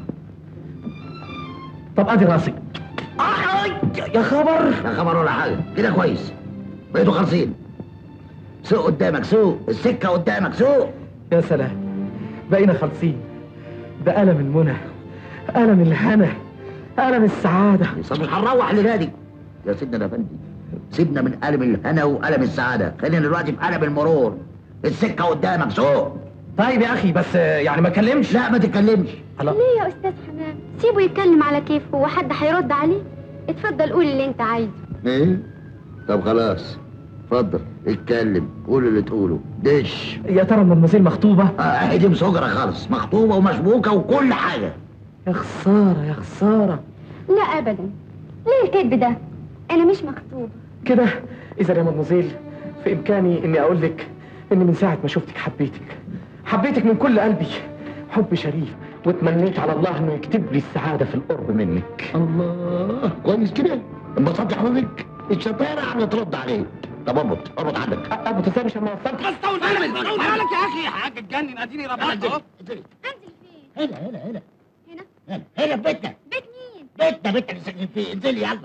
طب ادي راسك يا خبر لا خبر ولا حاجه كده كويس بقيتوا خالصين سوق قدامك سوق السكه قدامك سوق يا سلام بقينا خالصين ده ألم المنى ألم الهنا ألم السعادة طب مش هنروح لنادي يا سيدنا الافندي سيبنا من ألم الهنا وألم السعادة خلينا دلوقتي في ألم المرور السكة قدامك سوق طيب يا أخي بس يعني ما اتكلمش لا ما تتكلمش الله ليه يا استاذ حمام سيبه يتكلم على كيفه وحد هيرد عليه اتفضل قول اللي انت عايزه ايه طب خلاص اتفضل اتكلم قول اللي تقوله دش يا ترى المدمزيل مخطوبة؟ اه اهي دي مسجرة خالص مخطوبة ومشبوكة وكل حاجة يا خسارة يا خسارة لا ابدا ليه الكذب ده انا مش مخطوبه كده إذا يا مدمزيل في إمكاني إني أقول لك إني من ساعة ما شفتك حبيتك حبيتك من كل قلبي حب شريف وتمنيت على الله انه يكتب لي السعاده في القرب منك الله كويس كده انبسطت حضرتك الشطاره على ترد عليه طب اربط اربط عندك ابو تسامي مش لما وصلت بس طول بالك طول بالك يا اخي حاجه تجنن اديني ربطت اهو هنا هنا هنا هنا هنا هنا في بيتنا بيت مين بيتنا بيتنا اللي ساكنين فيه انزلي يلا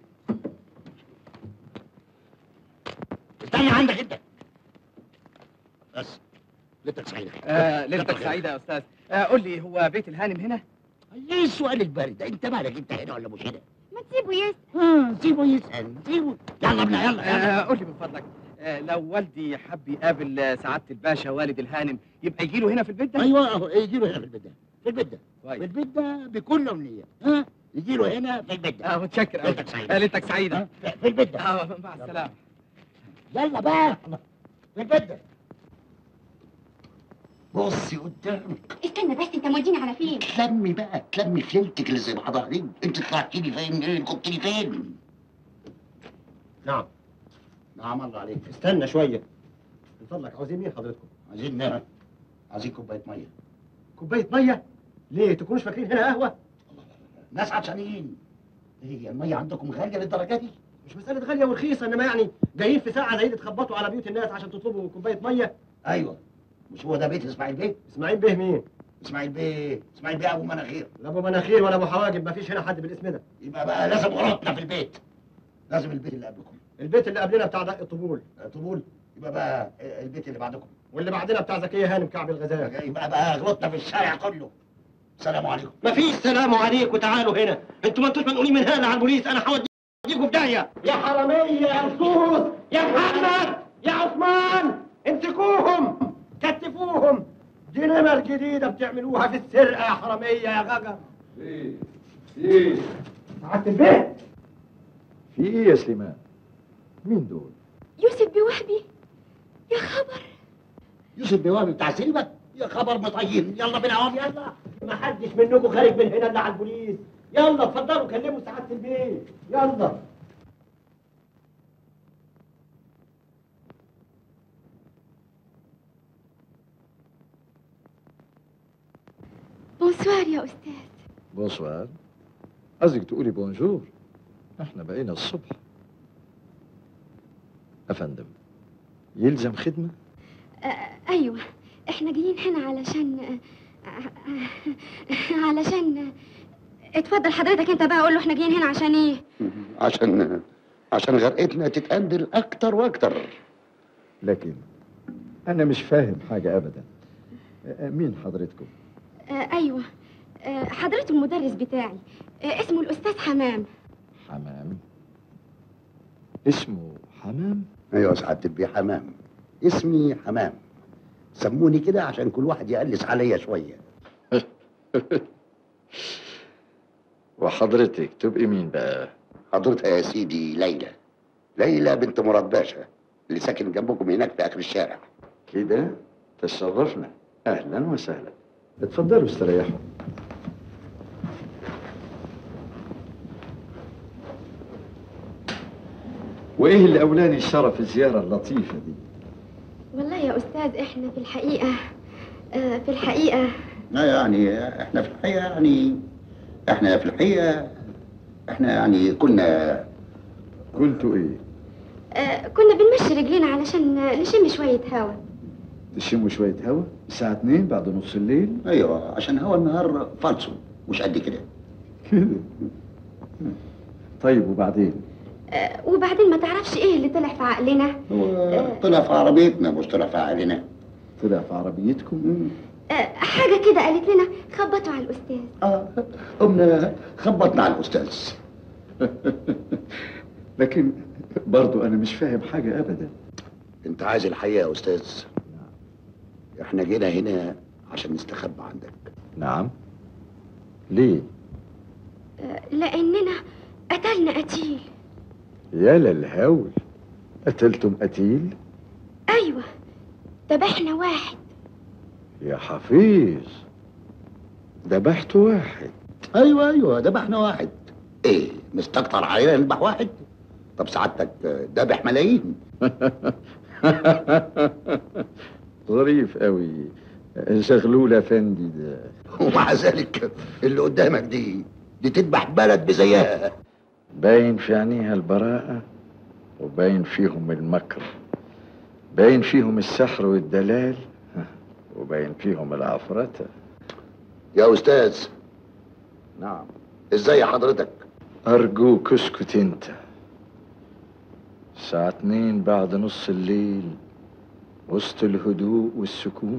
استنى عندك انت بس ليلتك سعيده آه ليلتك كتر سعيده يا استاذ آه قول لي هو بيت الهانم هنا ليه السؤال البارد ده انت مالك انت هنا ولا مش هنا ما تسيبه يسأل آه، سيبه يسال سيبه يلا ابني يلا آه يلا قول لي من فضلك آه لو والدي حب يقابل آه، سعاده الباشا والد الهانم يبقى يجي له هنا في البيت ده ايوه اهو يجي له هنا في البيت ده في البيت ده كويس. في البيت ده بكل امنيه ها يجي له هنا في البيت ده اه متشكر أوي. ليلتك سعيده آه ليلتك سعيده ها؟ في في البيت ده اه مع السلامه يلا بقى في البيت ده بصي قدامك استنى بس انت موديني على فين تلمي بقى تلمي في ليلتك اللي زي بعضها دي انت طلعتي لي فين ايه كنت لي فين نعم نعم الله عليك استنى شويه من فضلك عاوزين مين حضرتكم عايزين نعم عايزين كوبايه ميه كوبايه ميه ليه تكونوش فاكرين هنا قهوه ناس عطشانين ايه الميه عندكم غاليه للدرجه دي مش مساله غاليه ورخيصه انما يعني جايين في ساعه زي دي تخبطوا على بيوت الناس عشان تطلبوا كوبايه ميه ايوه مش هو ده بيت اسماعيل بيه اسماعيل بيه مين اسماعيل بيه اسماعيل بيه ابو مناخير لا ابو مناخير ولا ابو حواجب مفيش هنا حد بالاسم ده يبقى بقى لازم غلطنا في البيت لازم البيت اللي قبلكم البيت اللي قبلنا بتاع دق الطبول طبول يبقى بقى البيت اللي بعدكم واللي بعدنا بتاع زكيه هانم كعب الغزال يبقى بقى غلطنا في الشارع كله السلام عليكم مفيش سلام عليكم تعالوا هنا انتوا ما انتوش منقولين من هنا على البوليس انا هوديكم في داهيه يا حراميه يا لصوص يا محمد يا عثمان امسكوهم كتفوهم دي نمر جديده بتعملوها في السرقه يا حراميه يا غجر ايه ايه سعاده البيت في ايه يا سليمان مين دول يوسف بوهبي يا خبر يوسف بوابي بتاع سيبك يا خبر مطين يلا بينا اهو يلا ما حدش منكم خارج من هنا الا على البوليس يلا اتفضلوا كلموا سعاده البيت يلا بونسوار يا استاذ بونسوار قصدك تقولي بونجور احنا بقينا الصبح افندم يلزم خدمه آه ايوه احنا جايين هنا علشان آه، آه، علشان آه، اتفضل حضرتك انت بقى قول له احنا جايين هنا عشان ايه عشان عشان غرقتنا تتقندل اكتر واكتر لكن انا مش فاهم حاجه ابدا آه، مين حضرتكم آه ايوه آه حضرته المدرس بتاعي آه اسمه الاستاذ حمام حمام اسمه حمام ايوه يا سعاده البيه حمام اسمي حمام سموني كده عشان كل واحد يقلس عليا شويه وحضرتك تبقي مين بقى حضرتها يا سيدي ليلى ليلى بنت مراد باشا اللي ساكن جنبكم هناك في اخر الشارع كده تشرفنا اهلا وسهلا اتفضلوا استريحوا وايه اللي اولاني الشرف الزياره اللطيفه دي والله يا استاذ احنا في الحقيقه آه في الحقيقه لا يعني احنا في الحقيقه يعني احنا في الحقيقه احنا يعني كنا كنتوا ايه آه كنا بنمشي رجلينا علشان نشم شويه هوا تشموا شويه هوا الساعه 2 بعد نص الليل ايوه عشان هوا النهار فالصو مش قد كده كده طيب وبعدين آه وبعدين ما تعرفش ايه اللي طلع في عقلنا هو طلع في عربيتنا مش طلع في عقلنا طلع في عربيتكم آه حاجه كده قالت لنا خبطوا على الاستاذ اه قمنا خبطنا على الاستاذ لكن برضو انا مش فاهم حاجه ابدا انت عايز الحقيقه يا استاذ احنا جينا هنا عشان نستخبى عندك نعم ليه آه لاننا قتلنا قتيل يا للهول قتلتم قتيل ايوه ذبحنا واحد يا حفيظ ذبحت واحد ايوه ايوه ذبحنا واحد ايه مستكتر علينا نذبح واحد طب سعادتك ذبح ملايين ظريف قوي زغلول افندي ده ومع ذلك اللي قدامك دي دي تذبح بلد بزيها باين في عينيها البراءة وباين فيهم المكر باين فيهم السحر والدلال وباين فيهم العفرتة يا استاذ نعم ازاي حضرتك أرجوك اسكت انت الساعة اتنين بعد نص الليل وسط الهدوء والسكون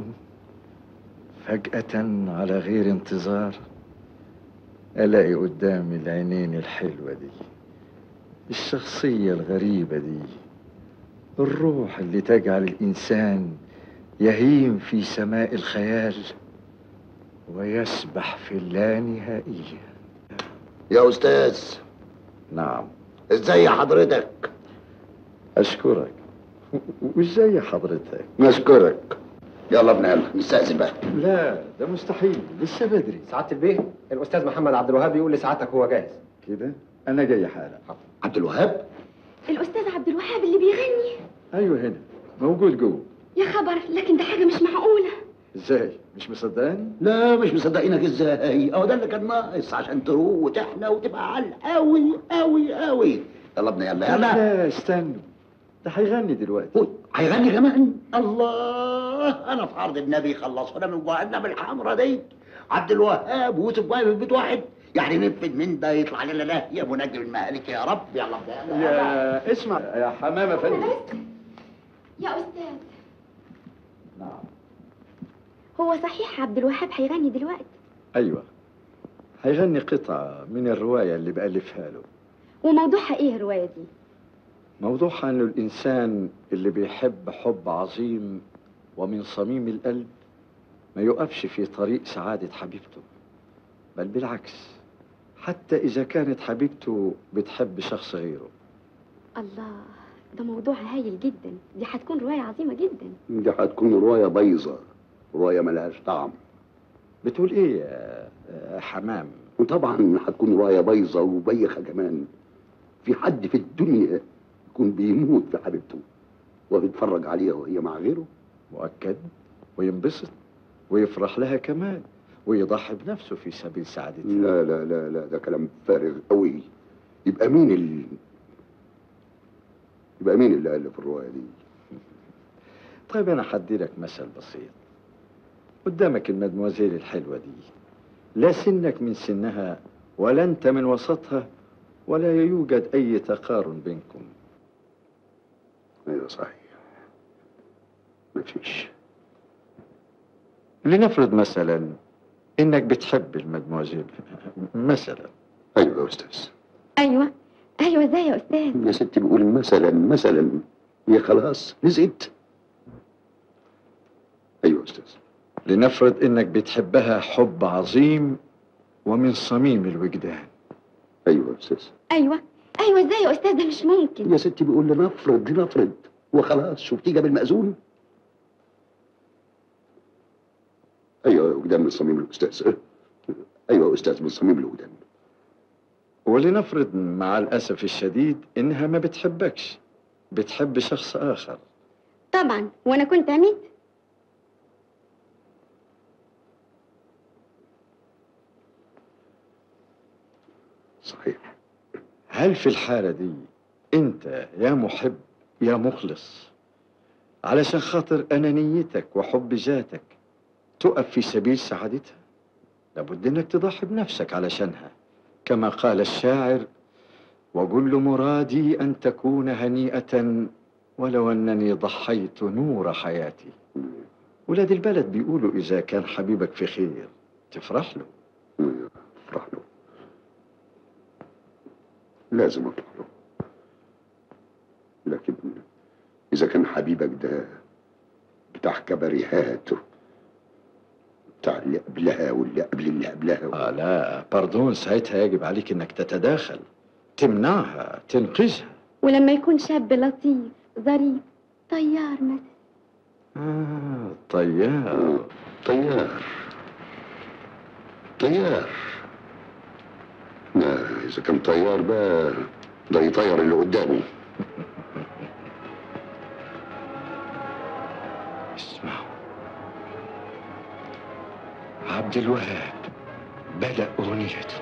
فجأة على غير انتظار ألاقي قدامي العينين الحلوة دي الشخصية الغريبة دي الروح اللي تجعل الإنسان يهيم في سماء الخيال ويسبح في اللانهائية يا استاذ نعم ازاي حضرتك أشكرك وإزاي حضرتك نشكرك يلا ابن يلا نستأذن بقى لا ده مستحيل لسه بدري سعاده البيه الاستاذ محمد عبد الوهاب يقول لسعادتك هو جاهز كده أنا جاي حالا عبد الوهاب الاستاذ عبد الوهاب اللي بيغني أيوه هنا موجود جوه يا خبر لكن ده حاجه مش معقوله إزاي مش مصدقاني لا مش مصدقينك ازاي اهو ده اللي كان ناقص عشان تروق وتحلى وتبقى عال قوي قوي قوي يلا ابن يلا يلا لا استنوا ده هيغني دلوقتي هيغني كمان الله انا في عرض النبي خلصونا من جهنم الحمرا دي عبد الوهاب ويوسف واقف في بيت واحد يعني نفد من ده يطلع لنا لا يا منجم المهالك يا رب يلا ابن يلا يا اسمع يا حمامة فندم يا استاذ نعم هو صحيح عبد الوهاب هيغني دلوقتي أيوه هيغني قطعة من الرواية اللي بألفها له وموضوعها ايه الروايه دي موضوعها انه الانسان اللي بيحب حب عظيم ومن صميم القلب ما يقفش في طريق سعادة حبيبته بل بالعكس حتى إذا كانت حبيبته بتحب شخص غيره الله ده موضوع هايل جدا دي هتكون روايه عظيمه جدا دي هتكون رواية بايظة رواية ملهاش طعم بتقول ايه يا يا حمام وطبعا هتكون رواية بايظة وبيخة كمان في حد في الدنيا يكون بيموت في حبيبته وبيتفرج عليها وهي مع غيره مؤكد وينبسط ويفرح لها كمان ويضحي بنفسه في سبيل سعادتها لا لا لا لا ده كلام فارغ قوي يبقى مين ال يبقى مين اللي ألف الرواية دي طيب انا هدي لك مثل بسيط قدامك المدموزيل الحلوة دي لا سنك من سنها ولا انت من وسطها ولا يوجد اي تقارن بينكم ايوه صحيح مفيش لنفرض مثلا انك بتحب المدموزيل مثلا ايوه يا استاذ ايوه ايوه ازاي يا استاذ يا ستي بقول مثلا مثلا هي خلاص نزلت ايوه يا استاذ لنفرض انك بتحبها حب عظيم ومن صميم الوجدان ايوه يا استاذ ايوه ايوه ازاي يا استاذ ده مش ممكن يا ستي بيقول لنفرض لنفرض وخلاص شفتي جاب المأذون ايوه قدام من صميم الاستاذ ايوه يا استاذ من صميم القدام ولنفرض مع الاسف الشديد انها ما بتحبكش بتحب شخص اخر طبعا وانا كنت عميد صحيح هل في الحالة دي انت يا محب يا مخلص علشان خاطر انانيتك وحب ذاتك تقف في سبيل سعادتها لابد انك تضحي بنفسك علشانها كما قال الشاعر وكل مرادي ان تكون هنيئة ولو انني ضحيت نور حياتي ولاد البلد بيقولوا اذا كان حبيبك في خير تفرح له افرح له لازم افرح له لكن اذا كان حبيبك ده بتاع كباريهات بتاع اللي قبلها واللي قبل اللي قبلها آه لا باردون ساعتها يجب عليك انك تتداخل تمنعها تنقذها ولما يكون شاب لطيف ظريف طيار مثلا آه طيار طيار طيار لا اذا كان طيار بقى ده يطير اللي قدامه اسمعوا عبد الوهاب بدأ أغنيته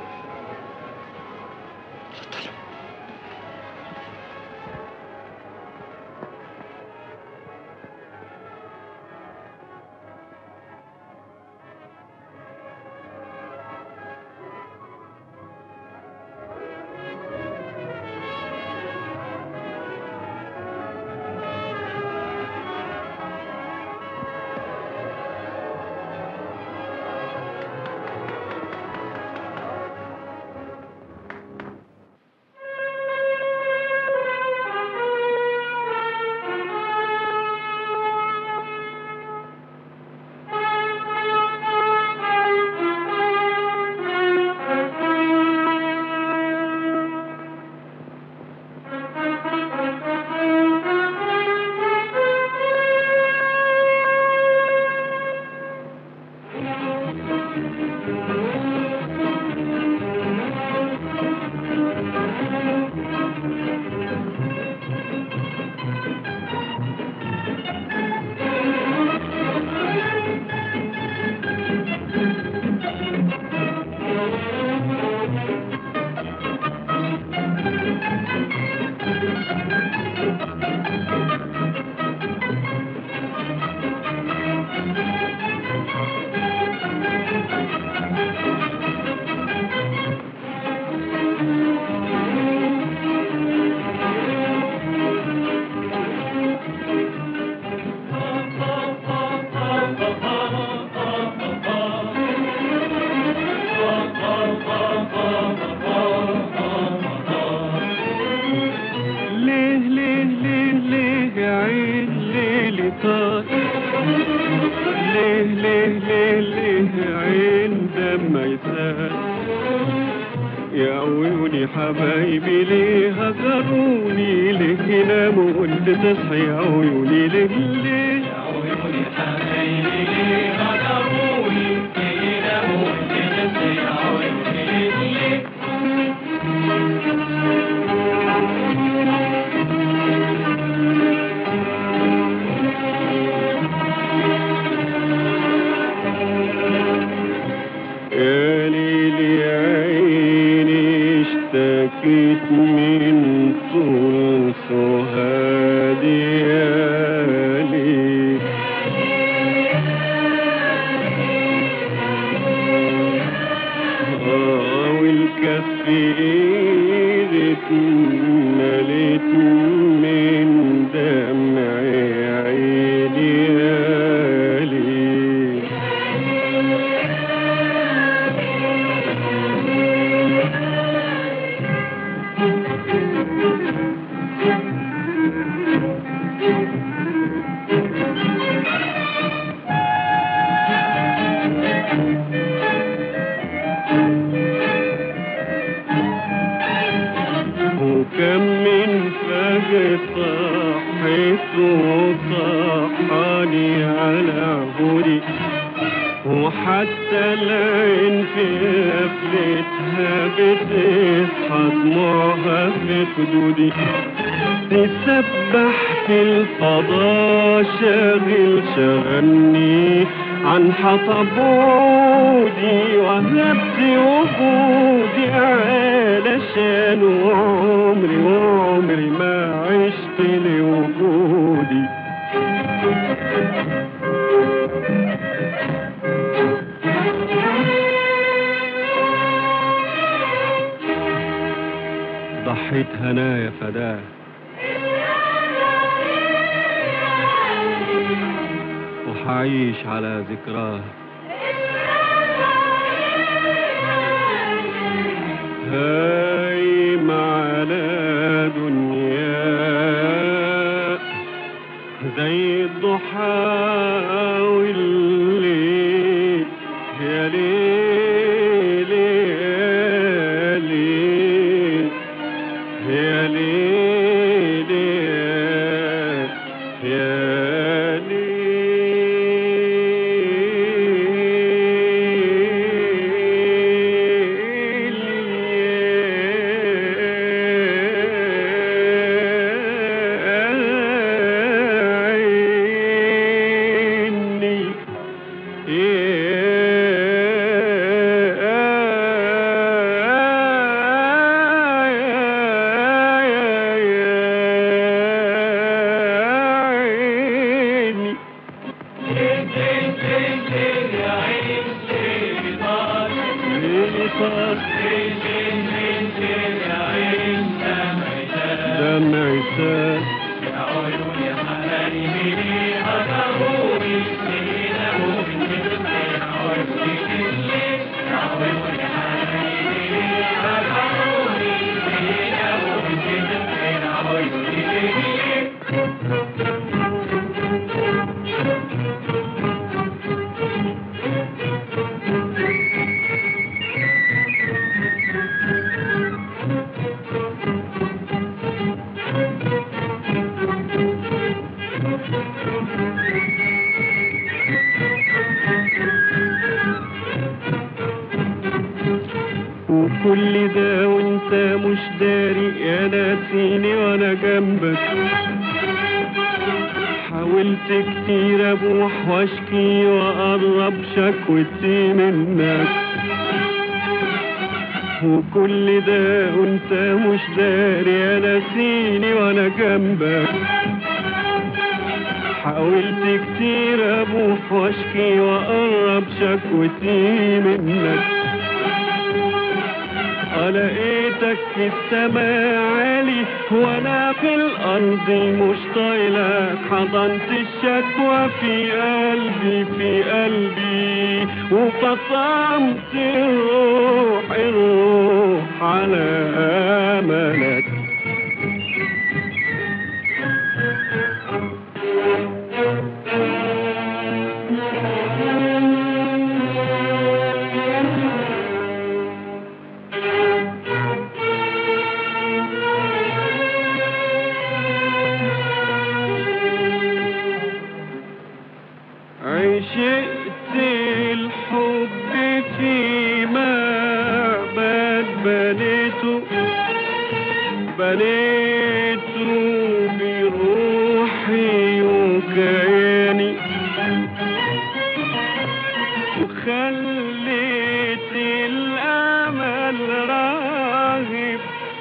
ليه ليه ليه ليه يا عين ليلي طار ليه ليه ليه ليه يا عين دم يسال يا عيوني حبايبي ليه هجروني ليه ناموا وانت تصحي يا عيوني ليه ليه يا عيوني حبايبي ليه هجروني ليه ناموا وانت تصحي يا عيوني ليه يا ليلي يا عيني اشتكيت من طول سهادي يا ليل آه والكف ايدك مليت من دمع عيني يا ليل وكم من فجر صحيت وصحاني على عهودي وحتى العين في قفلتها بتصحى دموعها في خدودي تسبح في الفضاء شاغل شغلني عن حطب عودي وهبت وجودي علشان عمري وعمري ما عشت لوجودي ضحيت هنايا فداه وحعيش على ذكراه هايم على دنيا زي الضحى والليل يا ليل يا ليل يا ليل يا ليل دمع سال وكل ده وانت مش داري يا ناسيني وانا جنبك حاولت كتير ابوح واشكي واقرب شكوتي منك وكل ده وانت مش داري يا ناسيني وانا جنبك حاولت كتير ابوح واشكي واقرب شكوتي منك لقيتك في السماء عالي وانا في الارض مش طايلك حضنت الشكوى في قلبي في قلبي وقسمت الروح الروح على املك عشقت الحب في معبد بنيته بنيته بروحي وكياني وخليت الامل راغب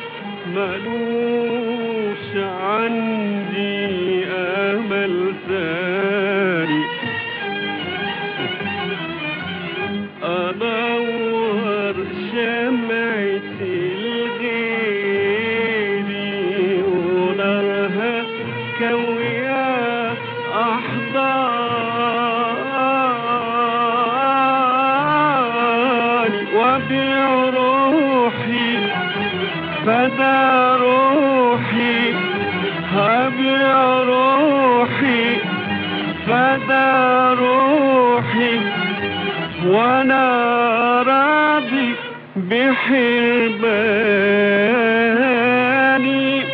ملوش عندي امل ثاني أنور شمعة الغيري ونارها كوية أحضاني وأبيع روحي فدا روحي أبيع روحي فدا روحي وانا راضي بحرماني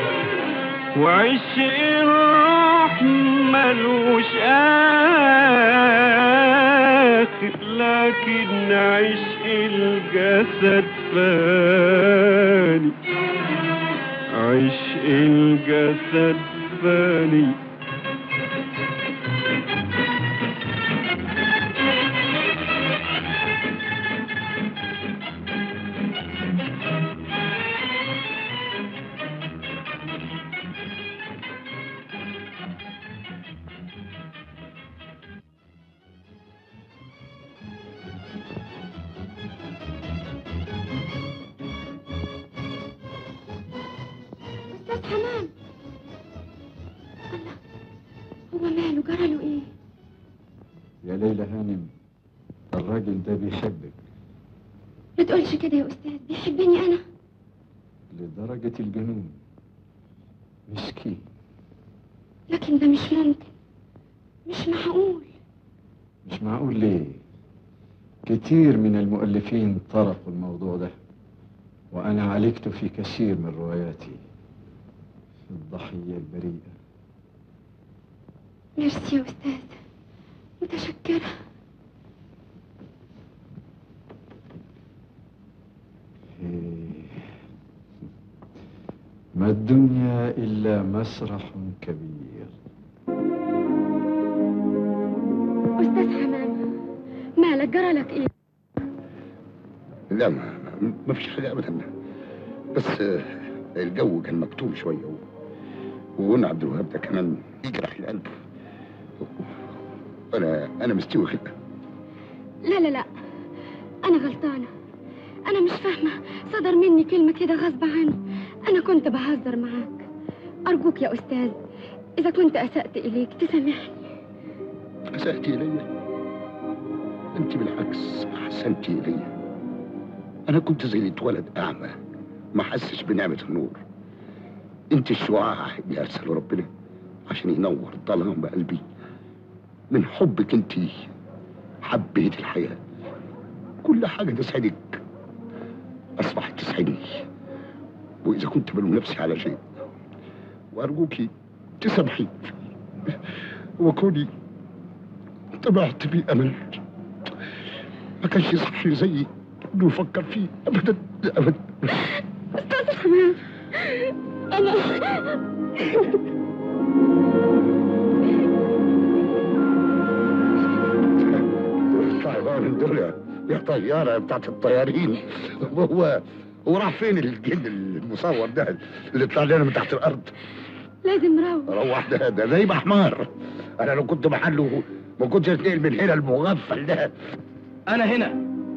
وعشق الروح ملوش آخر لكن عشق الجسد فاني عشق الجسد فاني أستاذ حمام الله هو ماله جرى له إيه؟ يا ليلى هانم الراجل ده بيحبك ما تقولش كده يا أستاذ بيحبني أنا لدرجة الجنون مسكين لكن ده مش ممكن مش معقول مش معقول ليه كتير من المؤلفين طرقوا الموضوع ده وأنا عالجته في كثير من رواياتي الضحية البريئة ميرسي يا أستاذ متشكرة إيه. ما الدنيا إلا مسرح كبير أستاذ حمام مالك جرى لك إيه؟ لا ما, ما فيش حاجة أبدا بس آه، الجو كان مكتوم شوية و- وقلنا عبد الوهاب ده كمان يجرح القلب أنا أنا مستوي خلقة لا لا لا أنا غلطانة انا مش فاهمه صدر مني كلمه كده غصب عني انا كنت بهزر معاك ارجوك يا استاذ اذا كنت اسات اليك تسامحني أسأتي إلي أنت بالعكس أحسنتي إلي أنا كنت زي اللي اتولد أعمى ما حسش بنعمة النور أنت الشعاع اللي أرسله ربنا عشان ينور ظلام قلبي من حبك أنت حبيت الحياة كل حاجة تسعدك أصبحت تسعدني وإذا كنت بلوم نفسي على شيء وأرجوكي تسامحي وكوني طمعت بي أمل ما كانش صح زيي انه يفكر فيه ابدا ابدا استاذ حمام انا طيران دول يا طيارة بتاعت الطيارين وهو هو راح فين الجن المصور ده اللي طلع لنا من تحت الارض لازم روح روح ده ده زي حمار انا لو كنت محله ما كنتش اتنقل من هنا المغفل ده انا هنا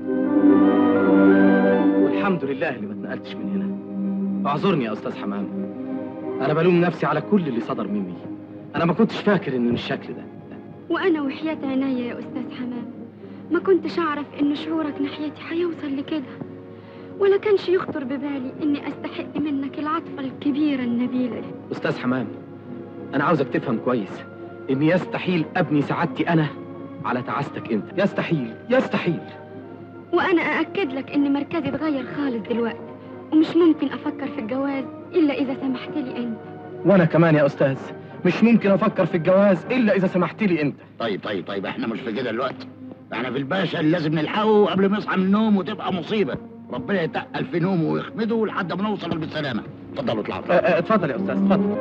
والحمد لله اللي ما اتنقلتش من هنا اعذرني يا استاذ حمام انا بلوم نفسي على كل اللي صدر مني انا ما كنتش فاكر انه بالشكل ده وانا وحياة عينيا يا استاذ حمام ما كنتش اعرف ان شعورك ناحيتي هيوصل لكده ولا كانش يخطر ببالي اني استحق منك العطفة الكبيرة النبيلة دي استاذ حمام انا عاوزك تفهم كويس ان يستحيل ابني سعادتي انا على تعاستك انت يستحيل يستحيل وانا ااكد لك ان مركزي اتغير خالص دلوقتي ومش ممكن افكر في الجواز الا اذا سمحت لي انت وانا كمان يا استاذ مش ممكن افكر في الجواز الا اذا سمحت لي انت طيب طيب طيب احنا مش في كده الوقت احنا في الباشا اللي لازم نلحقه قبل ما يصحى من النوم وتبقى مصيبه ربنا يتقل في نومه ويخمده لحد ما نوصل بالسلامه اتفضلوا اطلعوا أه، أه، اتفضل يا استاذ اتفضل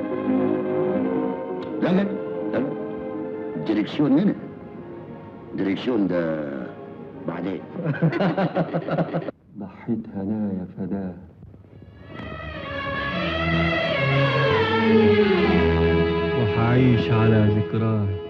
لا لا لا لا الدريكسيون هنا الدريكسيون ده بعدين ضحيت هنايا فداه وحعيش على ذكراه